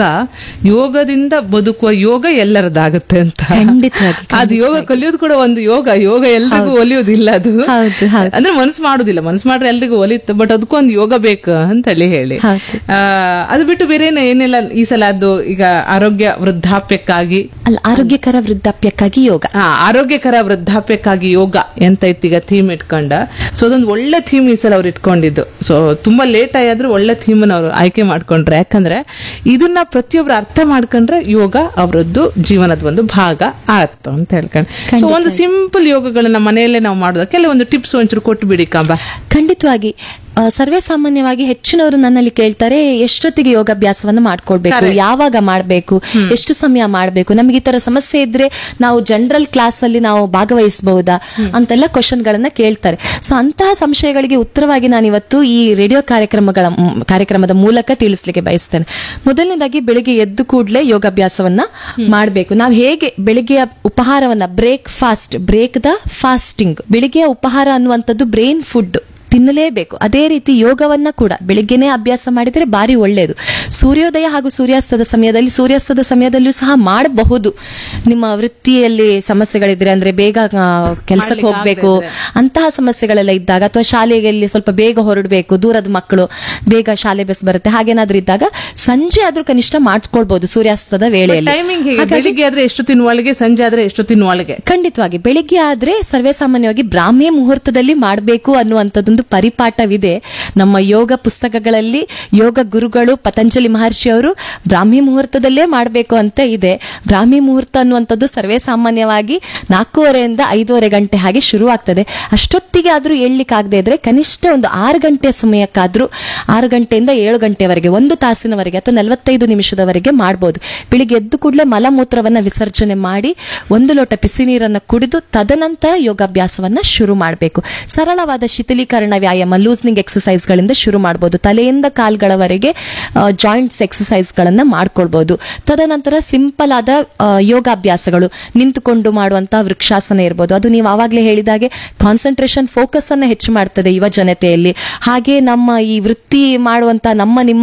Speaker 1: ಯೋಗದಿಂದ ಬದುಕುವ ಯೋಗ ಎಲ್ಲರದಾಗುತ್ತೆ ಅಂತ
Speaker 2: ಖಂಡಿತವಾಗಿ,
Speaker 1: ಅದು ಯೋಗ ಕಲಿಯೋದು ಕೂಡ ಒಂದು ಯೋಗ ಯೋಗ ಎಲ್ರಿಗೂ ಒಲಿಯೋದಿಲ್ಲ ಅದು
Speaker 2: ಹೌದು, ಹೌದು.
Speaker 1: ಅಂದ್ರೆ ಮನಸ್ಸು ಮಾಡುದಿಲ್ಲ ಮನಸ್ಸು ಮಾಡ್ರೆ ಎಲ್ರಿಗೂ ಒಲಿಯುತ್ತೆ ಬಟ್ ಅದಕ್ಕೂ ಒಂದು ಯೋಗ ಬೇಕು ಅಂತ ಹೇಳಿ ಹೇಳಿ
Speaker 2: ಹೌದು.
Speaker 1: ಆ, ಅದು ಬಿಟ್ಟು ಬೇರೆ ಏನ್- ಏನೆಲ್ಲ ಈ ಸಲ ಅದು ಈಗ ಆರೋಗ್ಯ ವೃದ್ಧಾಪ್ಯಕ್ಕಾಗಿ
Speaker 2: ಅಲ್ಲ ಆರೋಗ್ಯಕರ ವೃದ್ಧಾಪ್ಯಕ್ಕಾಗಿ ಯೋಗ
Speaker 1: ಹಾ ಆರೋಗ್ಯಕರ ವೃದ್ಧಾಪ್ಯಕ್ಕಾಗಿ ಯೋಗ ಎಂತ ಇತ್ತು ಈಗ ಥೀಮ್ ಇಟ್ಕೊಂಡ ಸೊ ಅದೊಂದು ಒಳ್ಳೆ ಥೀಮ್ ಈ ಸಲ ಅವ್ರು ಇಟ್ಕೊಂಡಿದ್ದು ಸೊ ತುಂಬಾ ಲೇಟ್ ಆಯಾದ್ರೂ ಒಳ್ಳೆ ಥೀಮ್ ಅವರು ಆಯ್ಕೆ ಮಾಡ್ಕೊಂಡ್ರೆ ಯಾಕಂದ್ರೆ ಇದನ್ನ ಪ್ರತಿಯೊಬ್ರು ಅರ್ಥ ಮಾಡ್ಕೊಂಡ್ರೆ ಯೋಗ ಅವರದ್ದು ಜೀವನದ ಒಂದು ಭಾಗ ಆಯ್ತು ಅಂತ ಹೇಳ್ಕೊಂಡು ಸೊ ಒಂದು ಸಿಂಪಲ್ ಯೋಗಗಳನ್ನ ಮನೆಯಲ್ಲೇ ನಾವು ಮಾಡೋದು ಕೆಲವೊಂದು ಟಿಪ್ಸ್ ಒಂಚೂರು ಕೊಟ್ಟು ಬಿಡಿ ಕಾಂಬ
Speaker 2: ಖಂಡಿತವಾಗಿ ಆ, ಸರ್ವೇ ಸಾಮಾನ್ಯವಾಗಿ ಹೆಚ್ಚಿನವರು ನನ್ನಲ್ಲಿ ಕೇಳ್ತಾರೆ ಎಷ್ಟೊತ್ತಿಗೆ ಯೋಗಾಭ್ಯಾಸವನ್ನು ಮಾಡ್ಕೊಳ್ಬೇಕು
Speaker 1: Correct.
Speaker 2: ಯಾವಾಗ ಮಾಡಬೇಕು ಎಷ್ಟು ಸಮಯ ಮಾಡಬೇಕು ನಮಗೆ ಈ ತರ ಸಮಸ್ಯೆ ಇದ್ರೆ ನಾವು ಜನರಲ್ ಕ್ಲಾಸ್ ಅಲ್ಲಿ ನಾವು ಭಾಗವಹಿಸಬಹುದಾ ಅಂತೆಲ್ಲ ಕ್ವಶನ್ ಗಳನ್ನ ಕೇಳ್ತಾರೆ ಸೊ ಅಂತಹ ಸಂಶಯಗಳಿಗೆ ಉತ್ತರವಾಗಿ ನಾನು ಇವತ್ತು ಈ ರೇಡಿಯೋ ಕಾರ್ಯಕ್ರಮಗಳ ಮ್, ಕಾರ್ಯಕ್ರಮದ ಮೂಲಕ ತಿಳಿಸ್ಲಿಕ್ಕೆ ಬಯಸ್ತೇನೆ ಮೊದಲನೇದಾಗಿ ಬೆಳಿಗ್ಗೆ ಎದ್ದು ಕೂಡಲೇ ಯೋಗಾಭ್ಯಾಸವನ್ನ ಮಾಡಬೇಕು ನಾವು ಹೇಗೆ ಬೆಳಿಗ್ಗೆಯ ಉಪಹಾರವನ್ನ breakfast break the fasting ಬೆಳಿಗ್ಗೆಯ ಉಪಹಾರ ಅನ್ನುವಂಥದ್ದು ಬ್ರೈನ್ ಫುಡ್ ತಿನ್ನಲೇಬೇಕು ಅದೇ ರೀತಿ ಯೋಗವನ್ನ ಕೂಡ ಬೆಳಿಗ್ಗೆನೇ ಅಭ್ಯಾಸ ಮಾಡಿದರೆ ಬಾರಿ ಒಳ್ಳೆಯದು ಸೂರ್ಯೋದಯ ಹಾಗೂ ಸೂರ್ಯಾಸ್ತದ ಸಮಯದಲ್ಲಿ ಸೂರ್ಯಾಸ್ತದ ಸಮಯದಲ್ಲಿಯೂ ಸಹ ಮಾಡಬಹುದು ನಿಮ್ಮ ವೃತ್ತಿಯಲ್ಲಿ ಸಮಸ್ಯೆಗಳಿದ್ರೆ ಅಂದ್ರೆ ಬೇಗ ಕೆಲಸಕ್ಕೆ
Speaker 1: ಮಾಡ್ಲಿಕ್ಕೆ
Speaker 2: ಹೋಗ್ಬೇಕು
Speaker 1: ಆಗದೆ
Speaker 2: ಅಂತಹ ಸಮಸ್ಯೆಗಳೆಲ್ಲ ಇದ್ದಾಗ ಅಥವಾ ಶಾಲೆಯಲ್ಲಿ ಸ್ವಲ್ಪ ಬೇಗ ಹೊರಡಬೇಕು ದೂರದ ಮಕ್ಕಳು ಬೇಗ ಶಾಲೆ ಬಸ್ ಬರುತ್ತೆ ಹಾಗೇನಾದ್ರೂ ಇದ್ದಾಗ ಸಂಜೆ ಆದ್ರೂ ಕನಿಷ್ಠ ಮಾಡ್ಕೊಳ್ಬಹುದು ಸೂರ್ಯಾಸ್ತದ ವೇಳೆಯಲ್ಲಿ
Speaker 1: ಟೈಮಿಂಗ್ ಹೇಗೆ
Speaker 2: ಹಾಗಾಗಿ-
Speaker 1: ಬೆಳಿಗ್ಗೆ ಆದ್ರೆ ಎಷ್ಟೊತ್ತಿನ ಒಳಗೆ ಸಂಜೆ ಆದ್ರೆ ಎಷ್ಟೊತ್ತಿನ ಒಳಗೆ
Speaker 2: ಖಂಡಿತವಾಗಿ ಬೆಳಿಗ್ಗೆ ಆದ್ರೆ ಸರ್ವೇ ಸಾಮಾನ್ಯವಾಗಿ ಬ್ರಾಹ್ಮಿ ಮುಹೂರ್ತದಲ್ಲಿ ಮಾಡಬೇಕು ಅನ್ನುವಂಥದ್ದೊಂದು ಪರಿಪಾಠವಿದೆ ನಮ್ಮ ಯೋಗ ಪುಸ್ತಕಗಳಲ್ಲಿ ಯೋಗ ಗುರುಗಳು ಪತಂಜಲಿ ಮಹರ್ಷಿ ಅವರು ಬ್ರಾಹ್ಮಿ ಮುಹೂರ್ತದಲ್ಲೇ ಮಾಡಬೇಕು ಅಂತ ಇದೆ ಬ್ರಾಹ್ಮಿ ಮುಹೂರ್ತ ಅನ್ನುವಂಥದ್ದು ಸರ್ವೇ ಸಾಮಾನ್ಯವಾಗಿ ನಾಲ್ಕೂವರೆಯಿಂದ ಐದೂವರೆ ಗಂಟೆ ಹಾಗೆ ಶುರುವಾಗ್ತದೆ ಅಷ್ಟೊತ್ತಿಗೆ ಆದ್ರೂ ಏಳ್ಲಿಕ್ಕಾಗದೇ ಇದ್ರೆ ಕನಿಷ್ಠ ಒಂದು ಆರು ಗಂಟೆ ಸಮಯಕ್ಕಾದ್ರೂ ಆರು ಗಂಟೆಯಿಂದ ಏಳು ಗಂಟೆವರೆಗೆ ಒಂದು ತಾಸಿನವರೆಗೆ ಅಥವಾ ನಲವತ್ತೈದು ನಿಮಿಷದವರೆಗೆ ಮಾಡಬಹುದು ಬೆಳಿಗ್ಗೆ ಎದ್ದು ಕೂಡಲೇ ಮಲಮೂತ್ರವನ್ನ ವಿಸರ್ಜನೆ ಮಾಡಿ ಒಂದು ಲೋಟ ಬಿಸಿ ನೀರನ್ನು ಕುಡಿದು ತದನಂತರ ಯೋಗಾಭ್ಯಾಸವನ್ನ ಶುರು ಮಾಡಬೇಕು ಸರಳವಾದ ಶಿಥಿಲೀಕರಣ ವ್ಯಾಯಾಮ ಲೂಸ್ನಿಂಗ್ ಎಕ್ಸಸೈಸ್ ಗಳಿಂದ ಶುರು ಮಾಡಬಹುದು ತಲೆಯಿಂದ ಕಾಲ್ಗಳವರೆಗೆ ಜಾಯಿಂಟ್ಸ್ ಎಕ್ಸಸೈಸ್ ಗಳನ್ನ ಮಾಡ್ಕೊಳ್ಬಹುದು ತದನಂತರ ಸಿಂಪಲ್ ಆದ ಆ, ಯೋಗಾಭ್ಯಾಸಗಳು ನಿಂತುಕೊಂಡು ಮಾಡುವಂತಹ ವೃಕ್ಷಾಸನ ಇರ್ಬೋದು ಅದು ನೀವು ಆವಾಗಲೇ ಹೇಳಿದಾಗೆ ಕಾನ್ಸಂಟ್ರೇಷನ್ ಫೋಕಸ್ ಅನ್ನ ಹೆಚ್ಚು ಮಾಡ್ತದೆ ಯುವ ಜನತೆಯಲ್ಲಿ ಹಾಗೆ ನಮ್ಮ ಈ ವೃತ್ತಿ ಮಾಡುವಂತ ನಮ್ಮ ನಿಮ್ಮ